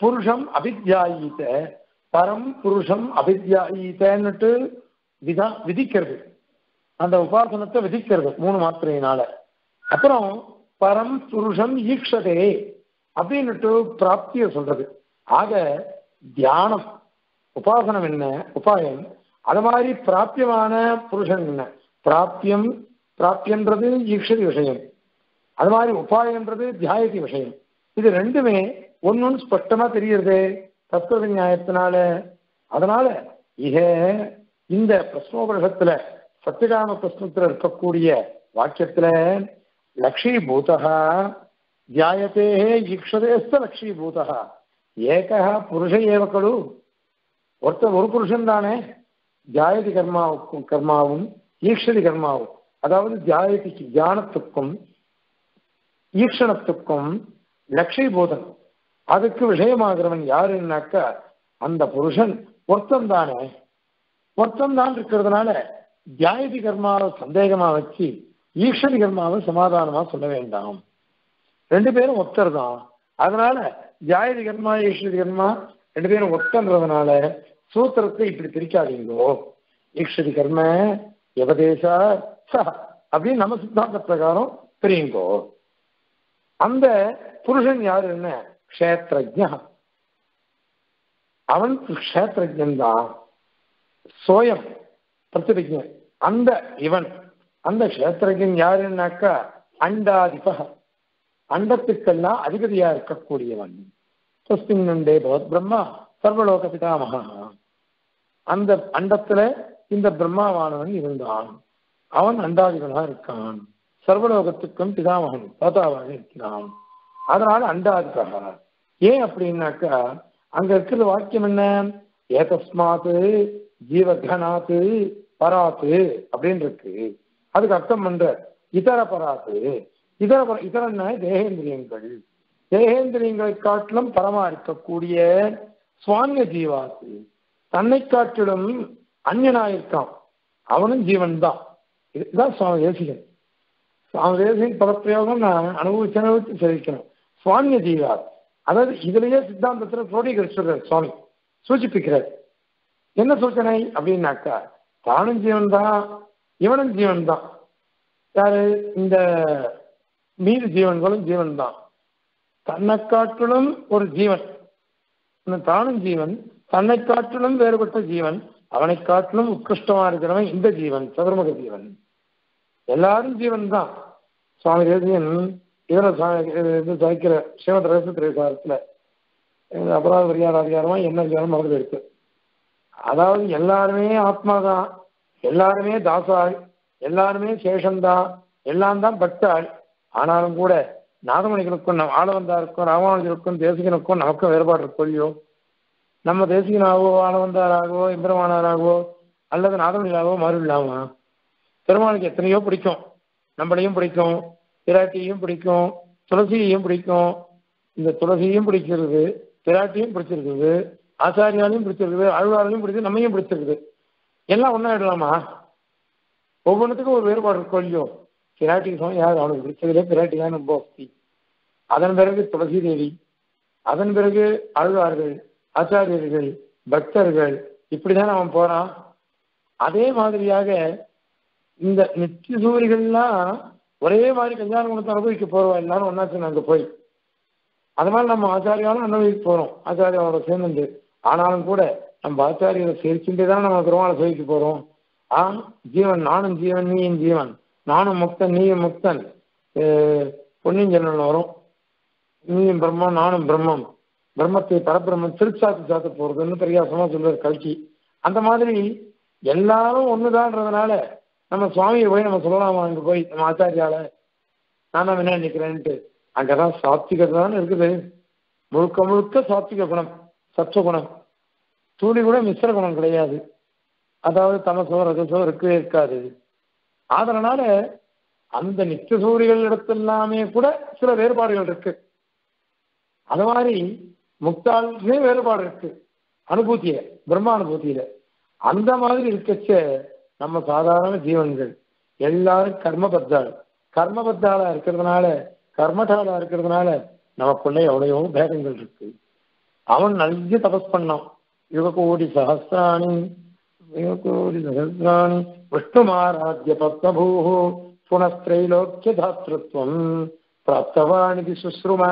புருஷம் அபித்யாயீத பரம் புருஷம் அபித்யாயீதன்னுட்டு விதா விதிக்கிறது அந்த உபாசனத்தை விதிக்கிறது மூணு மாத்திரையினால அப்புறம் பரம் புருஷம் ஈக்ஷதே அப்படின்னுட்டு பிராப்திய சொல்றது ஆக தியானம் உபாசனம் என்ன உபாயம் அது மாதிரி பிராபியமான புருஷன் என்ன பிராபியம் பிராப்தியன்றது ஈக்ஷதி விஷயம் அது மாதிரி உபாயன்றது தியாயத்தி விஷயம் இது ரெண்டுமே ஒன்னொன்னு ஸ்பஷ்டமா தெரியுது தத்துவ நியாயத்தினால அதனால இக இந்த பிரஸ்னோபரிஷத்துல சத்தியகாம பிரஸ்னத்துல இருக்கக்கூடிய வாக்கியத்துல லக்ஷீபூதா தியாயத்தே ஈக்ஷதேஸ்த லக்ஷீபூதா ஏக புருஷ ஏவ கடு ஒருத்தர் ஒரு புருஷன் தானே தியாயதி கர்மாவுக்கும் கர்மாவும் ஈக்ஷதி கர்மாவும் அதாவது தியாயதிக்கு தியானத்துக்கும் ஈக்ஷணத்துக்கும் லட்சியபூதன் அதுக்கு விஷயமாகிறவன் யாருன்னாக்கா அந்த புருஷன் ஒருத்தன் தானே ஒருத்தன் தான் இருக்கிறதுனால தியாயதி கர்மாவை சந்தேகமா வச்சு ஈஸ்வரி கர்மாவை சமாதானமா சொல்ல வேண்டாம் ரெண்டு பேரும் ஒத்தர் தான் அதனால தியாயதி கர்மா ஈஸ்வரி கர்மா ரெண்டு பேரும் ஒத்தன்றதுனால சூத்திரத்தை இப்படி பிரிக்காதீங்கோ ஈஸ்வரி கர்ம எவதேசா ச அப்படின்னு நம்ம சித்தாந்த பிரகாரம் பிரியுங்கோ அந்த புருஷன் யாரு என்ன க்ஷேத்ரஜ அவன் க்ஷேத்ரஜன் தான் சோயம் பிரதிபிஜன் அந்த இவன் அந்த க்ஷேத்திரஜன் யாருன்னாக்கா அண்டாதிப அண்டத்துக்கெல்லாம் அதிபதியா இருக்கக்கூடியவன் தஸ்மின் நண்டே பகவத் பிரம்மா சர்வலோக பிதாமகா அந்த அண்டத்துல இந்த பிரம்மாவானவன் இருந்தான் அவன் அண்டாதிபனா இருக்கான் சர்வலோகத்துக்கும் பிதாமகன் தாத்தாவாக இருக்கிறான் அதனால அண்டாதிபகா ஏன் அப்படின்னாக்கா அங்க இருக்கிற வாக்கியம் என்ன ஏதஸ்மாத்து ஜீவகனாத்து பராத்து அப்படின்னு இருக்கு அதுக்கு அர்த்தம் பண்ற இதர பராத்து இதர பர- இதரன்னா தேகேந்திரியங்கள் தேகேந்திரியங்களை காட்டிலும் பரமா இருக்கக்கூடிய சுவாமிய ஜீவாத்து தன்னை காட்டிலும் அந்நியனாயிருக்கான் அவனும் ஜீவன் தான் இதுதான் சுவாமி தேசிகன் சுவாமி தேசிகன் பதப்பிரயோகம் நான் அனுபவிச்சு அனுபவிச்சு தெரிவிக்கணும் சுவாமிய ஜீவாத் அதாவது இதுலயே சித்தாந்தத்துல புரோடீகரிச்சுறார் சுவாமி சூச்சிப்பிக்கிறார் என்ன சூச்சனை அப்படின்னாக்கா தானும் ஜீவன் தான் இவனும் ஜீவன் தான் யாரு இந்த மீது ஜீவன்களும் ஜீவன் தான் தன்னை காட்டிலும் ஒரு ஜீவன் இந்த தானும் ஜீவன் தன்னை காட்டிலும் வேறுபட்ட ஜீவன் அவனை காட்டிலும் உத்கிருஷ்டமா இருக்கிறவன் இந்த ஜீவன் சதுர்முக ஜீவன் எல்லாரும் ஜீவன் தான் சுவாமி தேசியன் இதர சுவாமி இது சாய்க்கிற சிவத் ரகசிய திரைசாரத்துல அபராத பரிகார அதிகாரமா என்ன அதிகாரம் மறந்து இருக்கு அதாவது எல்லாருமே ஆத்மா தான் எல்லாருமே தாசாள் எல்லாருமே சேஷன்தான் எல்லாம் தான் பக்தாள் ஆனாலும் கூட நாதமணிகளுக்கும் நம் ஆளவந்தாருக்கும் ராமானுஜருக்கும் தேசிகனுக்கும் நமக்கும் வேறுபாடு இருக்கும் இல்லையோ நம்ம தேசிகனாகவோ ஆளவந்தாராகவோ இந்திரமானாராகவோ அல்லது நாதமணிகளாகவோ மாறிவிடலாமா பெருமாளுக்கு எத்தனையோ பிடிக்கும் நம்மளையும் பிடிக்கும் பிராட்டியையும் பிடிக்கும் துளசியையும் பிடிக்கும் இந்த துளசியையும் பிடிக்கிறது பிராட்டியும் பிடிச்சிருக்குது ஆச்சாரியாலையும் பிடிச்சிருக்குது அழுவாரையும் பிடிச்சி நம்மையும் பிடிச்சிருக்குது எல்லாம் ஒன்றா இடலாமா ஒவ்வொன்றுத்துக்கும் ஒரு வேறுபாடு இருக்கும் இல்லையோ பிராட்டிக்கு சமயம் யார் அவனுக்கு பிடிச்சதுலே பிராட்டி தான் ரொம்ப பக்தி அதன் பிறகு துளசி தேவி அதன் பிறகு அழுவார்கள் ஆச்சாரியர்கள் பக்தர்கள் இப்படிதான் அவன் போறான் அதே மாதிரியாக இந்த நித்திய சூரிகள்லாம் ஒரே மாதிரி கல்யாண குணத்தை அனுபவிக்க போறோம் எல்லாரும் ஒன்னாச்சு அங்க போய் அது மாதிரி நம்ம ஆச்சாரியாலும் அனுபவிக்க போறோம் ஆச்சாரியாவோட சேர்ந்து ஆனாலும் கூட நம்ம ஆச்சாரியை சேர்த்துட்டே தான் நம்ம பெருமாளை சேவிக்க போறோம் ஆ ஜீவன் நானும் ஜீவன் நீயும் ஜீவன் நானும் முக்தன் நீயும் முக்தன் அஹ் பொன்னியின் செல்வன் வரும் நீயும் பிரம்மம் நானும் பிரம்மம் பிரம்மத்தை பரபிரம்மம் திருச்சாத்து சாத்த போறதுன்னு பிரயாசமா சொல்றாரு கல்கி அந்த மாதிரி எல்லாரும் ஒண்ணுதான்றதுனால நம்ம சுவாமியை போய் நம்ம சொல்லலாமா அங்க போய் நம்ம ஆச்சாரியால நான் தான் என்ன நினைக்கிறேன்ட்டு அங்கதான் சாத்விகத்தை தான் இருக்குது முழுக்க முழுக்க சாத்விக குணம் சத்துவ குணம் துளி கூட மிஸ்ர குணம் கிடையாது அதாவது தமசோ ரஜசோ இருக்கவே இருக்காது அதனால அந்த நித்திய சூரிகள் இடத்தெல்லாமே கூட சில வேறுபாடுகள் இருக்கு அது மாதிரி முக்தாலுமே வேறுபாடு இருக்கு அனுபூத்தியில பிரம்ம அனுபூத்தியில அந்த மாதிரி இருக்கச்ச நம்ம சாதாரண ஜீவன்கள் எல்லாரும் கர்மபத்தாள் கர்மபத்தாளா இருக்கிறதுனால கர்மட்டாளா இருக்கிறதுனால நமக்குள்ள எவ்வளையோ பேதங்கள் இருக்கு அவன் நிறைய தபஸ் பண்ணான் யுக கோடி சகசிராணி யுக கோடி சகசிராணி விஷ்ணுமாராத்திய பத்மபூ புனஸ்திரைலோக்கிய தாத்திருத்வம் பிராப்தவானிதி சுஸ்ருமா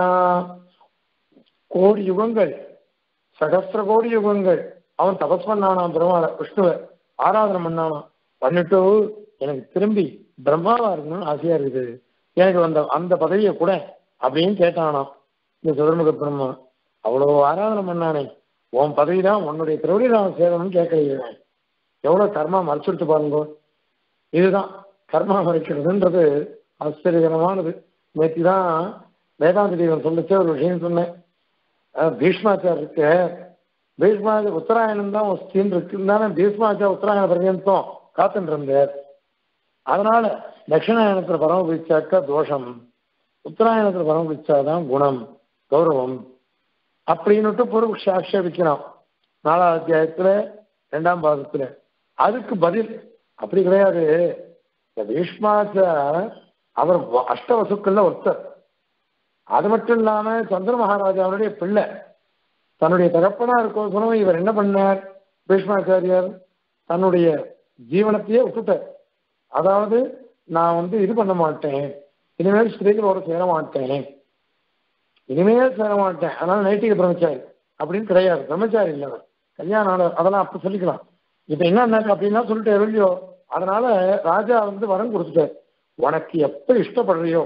கோடி யுகங்கள் சகசிர கோடி யுகங்கள் அவன் தபஸ் பண்ணானாம் பெருமாள விஷ்ணுவை ஆராதனை பண்ணானாம் பண்ணிட்டு எனக்கு திரும்பி பிரம்மாவா இருக்கணும்னு ஆசையா இருக்குது எனக்கு அந்த அந்த பதவியை கூட அப்படின்னு கேட்டானாம் இந்த சுதர்முக பிரம்மா அவ்வளவு ஆராதனை பண்ணானே உன் பதவி தான் உன்னுடைய திருவடி நான் சேரணும்னு கேட்கலையே எவ்வளவு கர்மா மறைச்சுட்டு பாருங்க இதுதான் கர்மா மறைக்கிறதுன்றது ஆச்சரியகரமானது நேற்று தான் வேதாந்த தேவன் சொல்லிச்சே ஒரு விஷயம் சொன்னேன் அஹ் பீஷ்மாச்சார் இருக்கு பீஷ்மாச்சார் உத்தராயணம் தான் ஒரு ஸ்கீம் இருக்குன்னு பீஷ்மாச்சார் உத்தராயண பர்யந்தம் காத்துட்டு இருந்தார் அதனால தட்சிணாயனத்துல பரமபிச்சாக்கா தோஷம் உத்தராயணத்துல பரமபிச்சாதான் குணம் கௌரவம் அப்படின்னுட்டு பொருள் ஆட்சேபிக்கிறான் நாலாவது அத்தியாயத்துல ரெண்டாம் பாதத்துல அதுக்கு பதில் அப்படி கிடையாது இந்த பீஷ்மாச்சார் அவர் வ- அஷ்டவசுக்கள்ல ஒருத்தர் அது மட்டும் இல்லாம சந்திர மகாராஜாவுடைய பிள்ளை தன்னுடைய தகப்பனா இருக்கும் சொன்னவன் இவர் என்ன பண்ணார் பீஷ்மாச்சாரியார் தன்னுடைய ஜீவனத்தையே விட்டுட்டார் அதாவது நான் வந்து இது பண்ண மாட்டேன் இனிமேல் ஸ்திரீகளோட சேர மாட்டேன் இனிமேல் சேர மாட்டேன் அதனால நைட்டிக பிரம்மச்சாரி அப்படின்னு கிடையாது பிரம்மச்சாரி இல்லை அவர். கல்யாணம் ஆன அதெல்லாம் அப்ப சொல்லிக்கலாம் இப்ப என்ன அப்படின்னா சொல்லிட்டு இல்லையோ அதனால ராஜா வந்து வரம் கொடுத்துட்டார் உனக்கு எப்ப இஷ்டப்படுறியோ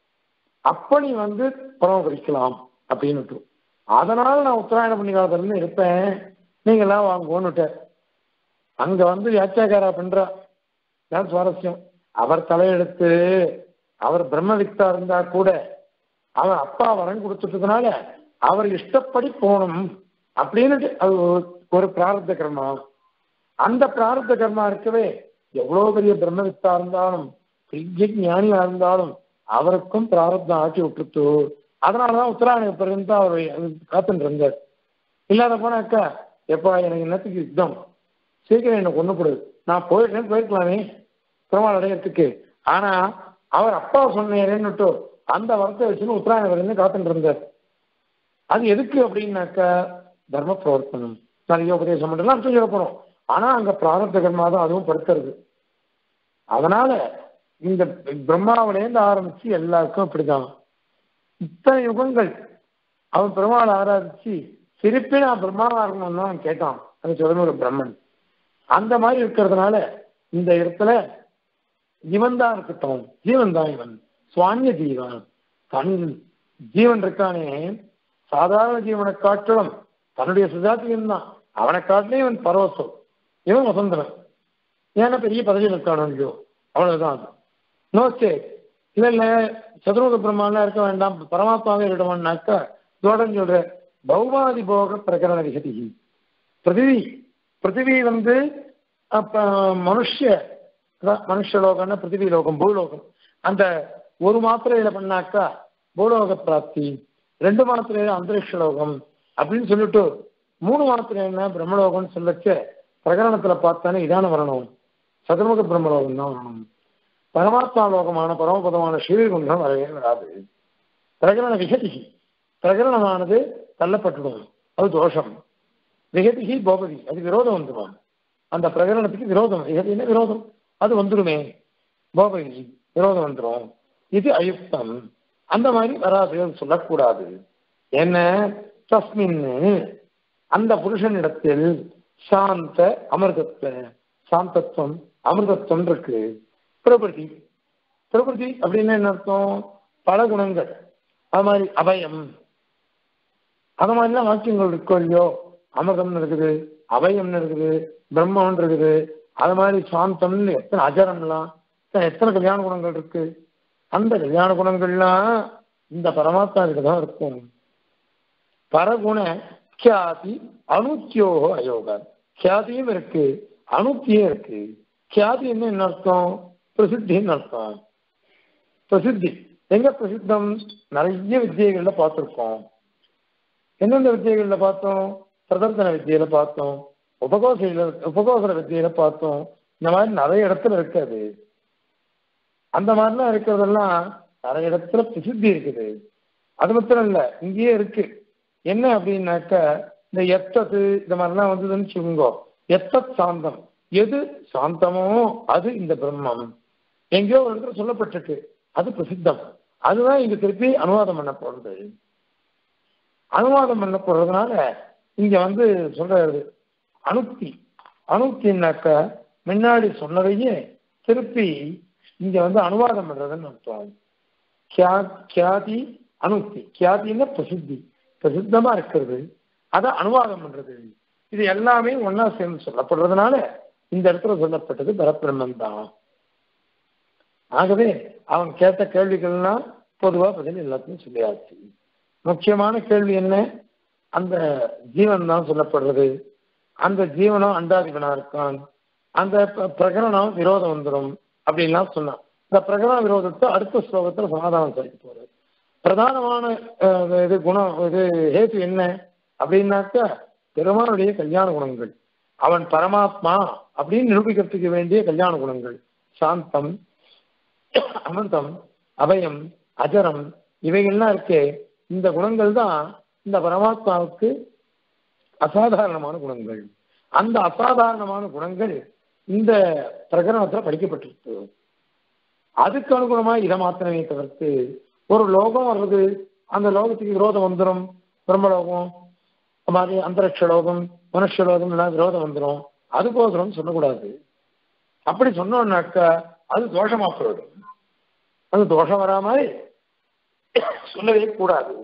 அப்ப நீ வந்து பரமபரிக்கலாம் அப்படின்னுட்டு அதனால நான் உத்தராயண பண்ணிக்காலத்துல இருந்து இருப்பேன் நீங்க எல்லாம் வாங்குவோன்னுட்ட அங்க வந்து வியாக்கியாகாரா பண்றா தான் சுவாரஸ்யம் அவர் தலையெடுத்து அவர் பிரம்மவித்தா இருந்தா கூட அவர் அப்பா வரம் கொடுத்துட்டதுனால அவர் இஷ்டப்படி போகணும் அப்படின்னுட்டு அது ஒரு- ஒரு பிராரப்த கர்மா அந்த பிராரப்த கர்மா இருக்கவே எவ்வளவு பெரிய பிரம்மவித்தா இருந்தாலும் பெரிய ஞானியா இருந்தாலும் அவருக்கும் பிராரப்தம் ஆட்டி விட்டுட்டு அதனாலதான் உத்தராயண பிறகு அவர் காத்துட்டு இருந்தார் இல்லாத போனாக்கா எப்பா எனக்கு என்னத்துக்கு யுத்தம் சீக்கிரம் என்ன கொண்டு கொடு நான் போயிட்டேன் போயிருக்கலாமே பெருமாள் அடையறதுக்கு ஆனா அவர் அப்பா சொன்னேன்னுட்டு அந்த வரத்தை வச்சுன்னு உத்தராயண வரைக்கும் காத்துட்டு இருந்தார் அது எதுக்கு அப்படின்னாக்கா தர்ம பிரவர்த்தனம் நிறைய உபதேசம் மட்டும் அர்த்தம் சொல்ல போறோம் ஆனா அங்க பிராரப்த கர்மா தான் அதுவும் படுத்துறது அதனால இந்த பிரம்மாவிலேருந்து ஆரம்பிச்சு எல்லாருக்கும் அப்படிதான் இத்தனை யுகங்கள் அவன் பெருமாளை ஆராதிச்சு திருப்பி நான் பிரம்மாவா இருக்கணும்னு தான் அவன் கேட்டான் அது சொல்லுங்க பிரம்மன் அந்த மாதிரி இருக்கிறதுனால இந்த இடத்துல இவன் தான் இருக்கட்டும் ஜீவன் தான் இவன் சுவாமிய ஜீவன் தன் ஜீவன் இருக்கானே சாதாரண ஜீவனை காட்டிலும் தன்னுடைய சுஜாத்தியன் தான் அவனை காட்டிலே இவன் பரவசம் இவன் வசந்தவன் ஏன்னா பெரிய பதவியில் இருக்கானோ இல்லையோ அவ்வளவுதான் அது நோ ஸ்டேட் இல்ல இல்ல சதுர்முக பிரம்மாலாம் இருக்க வேண்டாம் பரமாத்மாவே இருக்கணும்னாக்கா தோடம் சொல்ற பௌமாதி போக பிரகரண விகதி பிருத்திவி பிருத்திவி வந்து அப்ப மனுஷ அதான் மனுஷலோகம்னா பிருத்திவி லோகம் பூலோகம் அந்த ஒரு மாத்திரையில பண்ணாக்கா பூலோக பிராப்தி ரெண்டு மாத்திரையில அந்தரிக்ஷ லோகம் அப்படின்னு சொல்லிட்டு மூணு மாத்திரை என்ன பிரம்மலோகம்னு சொல்லச்ச பிரகரணத்துல பார்த்தானே இதான வரணும் சதுர்முக பிரம்மலோகம் தான் வரணும் பரமாத்மா லோகமான பரமபதமான ஸ்ரீகுண்டம் வரவே வராது பிரகரண விகதிகி பிரகரணமானது தள்ளப்பட்டுடும் அது தோஷம் விகதிகி போகதி அது விரோதம் வந்துடும் அந்த பிரகரணத்துக்கு விரோதம் விகதினா விரோதம் அது வந்துடுமே போகதி விரோதம் வந்துடும் இது அயுக்தம் அந்த மாதிரி வராது அது சொல்லக்கூடாது என்ன தஸ்மின் அந்த புருஷனிடத்தில் சாந்த அமிர்தத்துவ சாந்தத்துவம் அமிர்தத்துவம் இருக்கு பிரபதி பிரபதி அப்படின்னா என்ன அர்த்தம் பல குணங்கள் அது மாதிரி அபயம் அது மாதிரிலாம் வாக்கியங்கள் இருக்கோ இல்லையோ அமிர்தம்னு இருக்குது அபயம்னு இருக்குது பிரம்மம்னு இருக்குது அது மாதிரி சாந்தம்னு எத்தனை அஜரம்லாம் எத்தனை- எத்தனை கல்யாண குணங்கள் இருக்கு அந்த கல்யாண குணங்கள்லாம் இந்த பரமாத்மா கிட்ட தான் இருக்கும் பரகுண கியாதி அனுத்தியோக அயோகா கியாதியும் இருக்கு அனுத்தியும் இருக்கு கியாதி என்ன என்ன அர்த்தம் பிரசித்தின்னு அர்த்தம் பிரசித்தி எங்க பிரசித்தம் நிறைய வித்தியைகள்ல பார்த்திருக்கோம் எந்தெந்த வித்தியைகள்ல பார்த்தோம் பிரதர்த்தன வித்தியில பார்த்தோம் உபகோசையில உபகோசர வித்தியில பார்த்தோம் இந்த மாதிரி நிறைய இடத்துல இருக்காது அந்த மாதிரிலாம் இருக்கிறதெல்லாம் நிறைய இடத்துல பிரசித்தி இருக்குது அது மாத்திரம் இல்ல இங்கேயே இருக்கு என்ன அப்படின்னாக்க இந்த எத்தது இந்த மாதிரிலாம் வந்ததுன்னு வச்சுக்கோங்க எத்தத் சாந்தம் எது சாந்தமோ அது இந்த பிரம்மம் எங்கேயோ ஒரு இடத்துல சொல்லப்பட்டிருக்கு அது பிரசித்தம் அதுதான் இங்க திருப்பி அனுவாதம் பண்ணப்படுறது அனுவாதம் பண்ணப்படுறதுனால இங்க வந்து சொல்றது அனுக்தி அனுக்தின்னாக்க முன்னாடி சொன்னதையே திருப்பி இங்க வந்து அனுவாதம் பண்றதுன்னு அர்த்தம் கியா- கியாதி அனுக்தி கியாதின்னா பிரசித்தி பிரசித்தமா இருக்கிறது அதை அனுவாதம் பண்றது இது எல்லாமே ஒண்ணா சேர்ந்து சொல்லப்படுறதுனால இந்த இடத்துல சொல்லப்பட்டது பரபிரம்மன் தான் ஆகவே அவன் கேட்ட கேள்விகள்லாம் பொதுவா பதில் எல்லாத்தையும் சொல்லியாச்சு முக்கியமான கேள்வி என்ன அந்த ஜீவன் தான் சொல்லப்படுறது அந்த ஜீவனும் அண்டாதிபனா இருக்கான் அந்த ப- பிரகரணம் விரோதம் வந்துடும் அப்படின்லாம் சொன்னான் இந்த பிரகரண விரோதத்தை அடுத்த ஸ்லோகத்துல சமாதானம் செய்ய போறாரு பிரதானமான அஹ், இது குணம் இது ஹேத்து என்ன அப்படின்னாக்கா பெருமானுடைய கல்யாண குணங்கள் அவன் பரமாத்மா அப்படின்னு நிரூபிக்கிறதுக்கு வேண்டிய கல்யாண குணங்கள் சாந்தம் அனந்தம் அபயம் அஜரம் இவைகள்லாம் இருக்கே இந்த குணங்கள் தான் இந்த பரமாத்மாவுக்கு அசாதாரணமான குணங்கள் அந்த அசாதாரணமான குணங்கள் இந்த பிரகரணத்துல படிக்கப்பட்டிருக்கு அதுக்கு அனுகுணமா இதை மாத்திரமே தவிர்த்து ஒரு லோகம் வர்றது அந்த லோகத்துக்கு விரோதம் வந்துடும் பிரம்மலோகம் அது மாதிரி அந்தரிக்ஷ லோகம் மனுஷ லோகம் எல்லாம் விரோதம் வந்துடும் அதுக்கோசரம் சொல்லக்கூடாது அப்படி சொன்னோம்னாக்கா அது தோஷமா போயிடும் அது தோஷம் வரா மாதிரி சொல்லவே கூடாது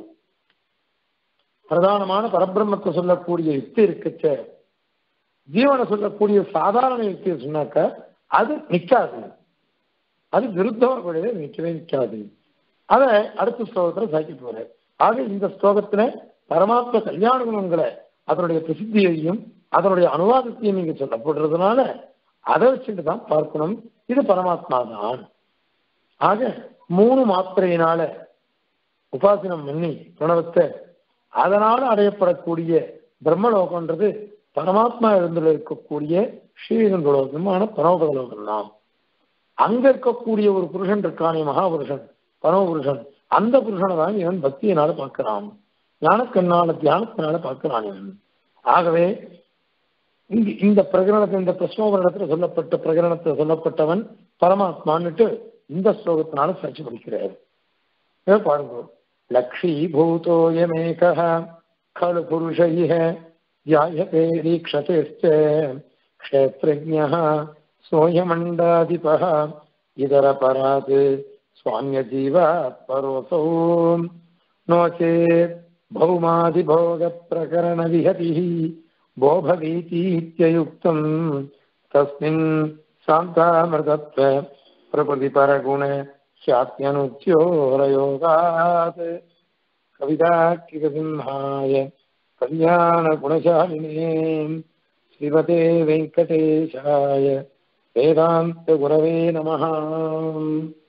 பிரதானமான பரபிரம்மத்தை சொல்லக்கூடிய யுக்தி இருக்குச்ச ஜீவனை சொல்லக்கூடிய சாதாரண யுக்தியை சொன்னாக்க அது நிக்காது அது விருத்தமாக நிற்கவே நிற்காது அதை அடுத்த ஸ்லோகத்துல சாக்கி போறார் ஆக இந்த ஸ்லோகத்துல பரமாத்ம கல்யாண குணங்களை அதனுடைய பிரசித்தியையும் அதனுடைய அனுவாதத்தையும் நீங்க சொல்லப்படுறதுனால அதை வச்சுட்டு தான் பார்க்கணும் இது பரமாத்மா தான் ஆக மூணு மாத்திரையினால உபாசனம் பண்ணி பிரணவத்தை அதனால அடையப்படக்கூடிய பிரம்மலோகம்ன்றது பரமாத்மா எழுந்துள்ள இருக்கக்கூடிய ஸ்ரீரங்கலோகமான பரமபதலோகம் தான் அங்க இருக்கக்கூடிய ஒரு புருஷன் இருக்கானே மகாபுருஷன் பரமபுருஷன் அந்த புருஷனை தான் இவன் பக்தியினால பார்க்கிறான் ஞானக்கண்ணால தியானத்தினால பார்க்கிறான் இவன் ஆகவே இங்க இந்த பிரகரணத்தை இந்த பிரஸ்னோபரணத்துல சொல்லப்பட்ட பிரகரணத்தில் சொல்லப்பட்டவன் பரமாத்மான்னுட்டு இந்த ஸ்லோகத்தினால சாட்சி படிக்கிறார் இதை பாருங்க லக்ஷீபூதோயமேக खलु पुरुष इह ध्यायते दीक्षतेश्च क्षेत्रज्ञः सोऽयमण्डाधिपः इतरपरात् स्वाम्यजीवात् परोऽसौ नो चेत् भौमादिभोगप्रकरणविहतिः भो भवीतीत्ययुक्तम् तस्मिन् शान्तामृतत्व प्रकृतिपरगुण ख्यात्यनुच्योरयोगात् कविताकिकसिंहाय कल्याणगुणशालिने श्रीमते वेङ्कटेशाय वेदान्तगुरवे नमः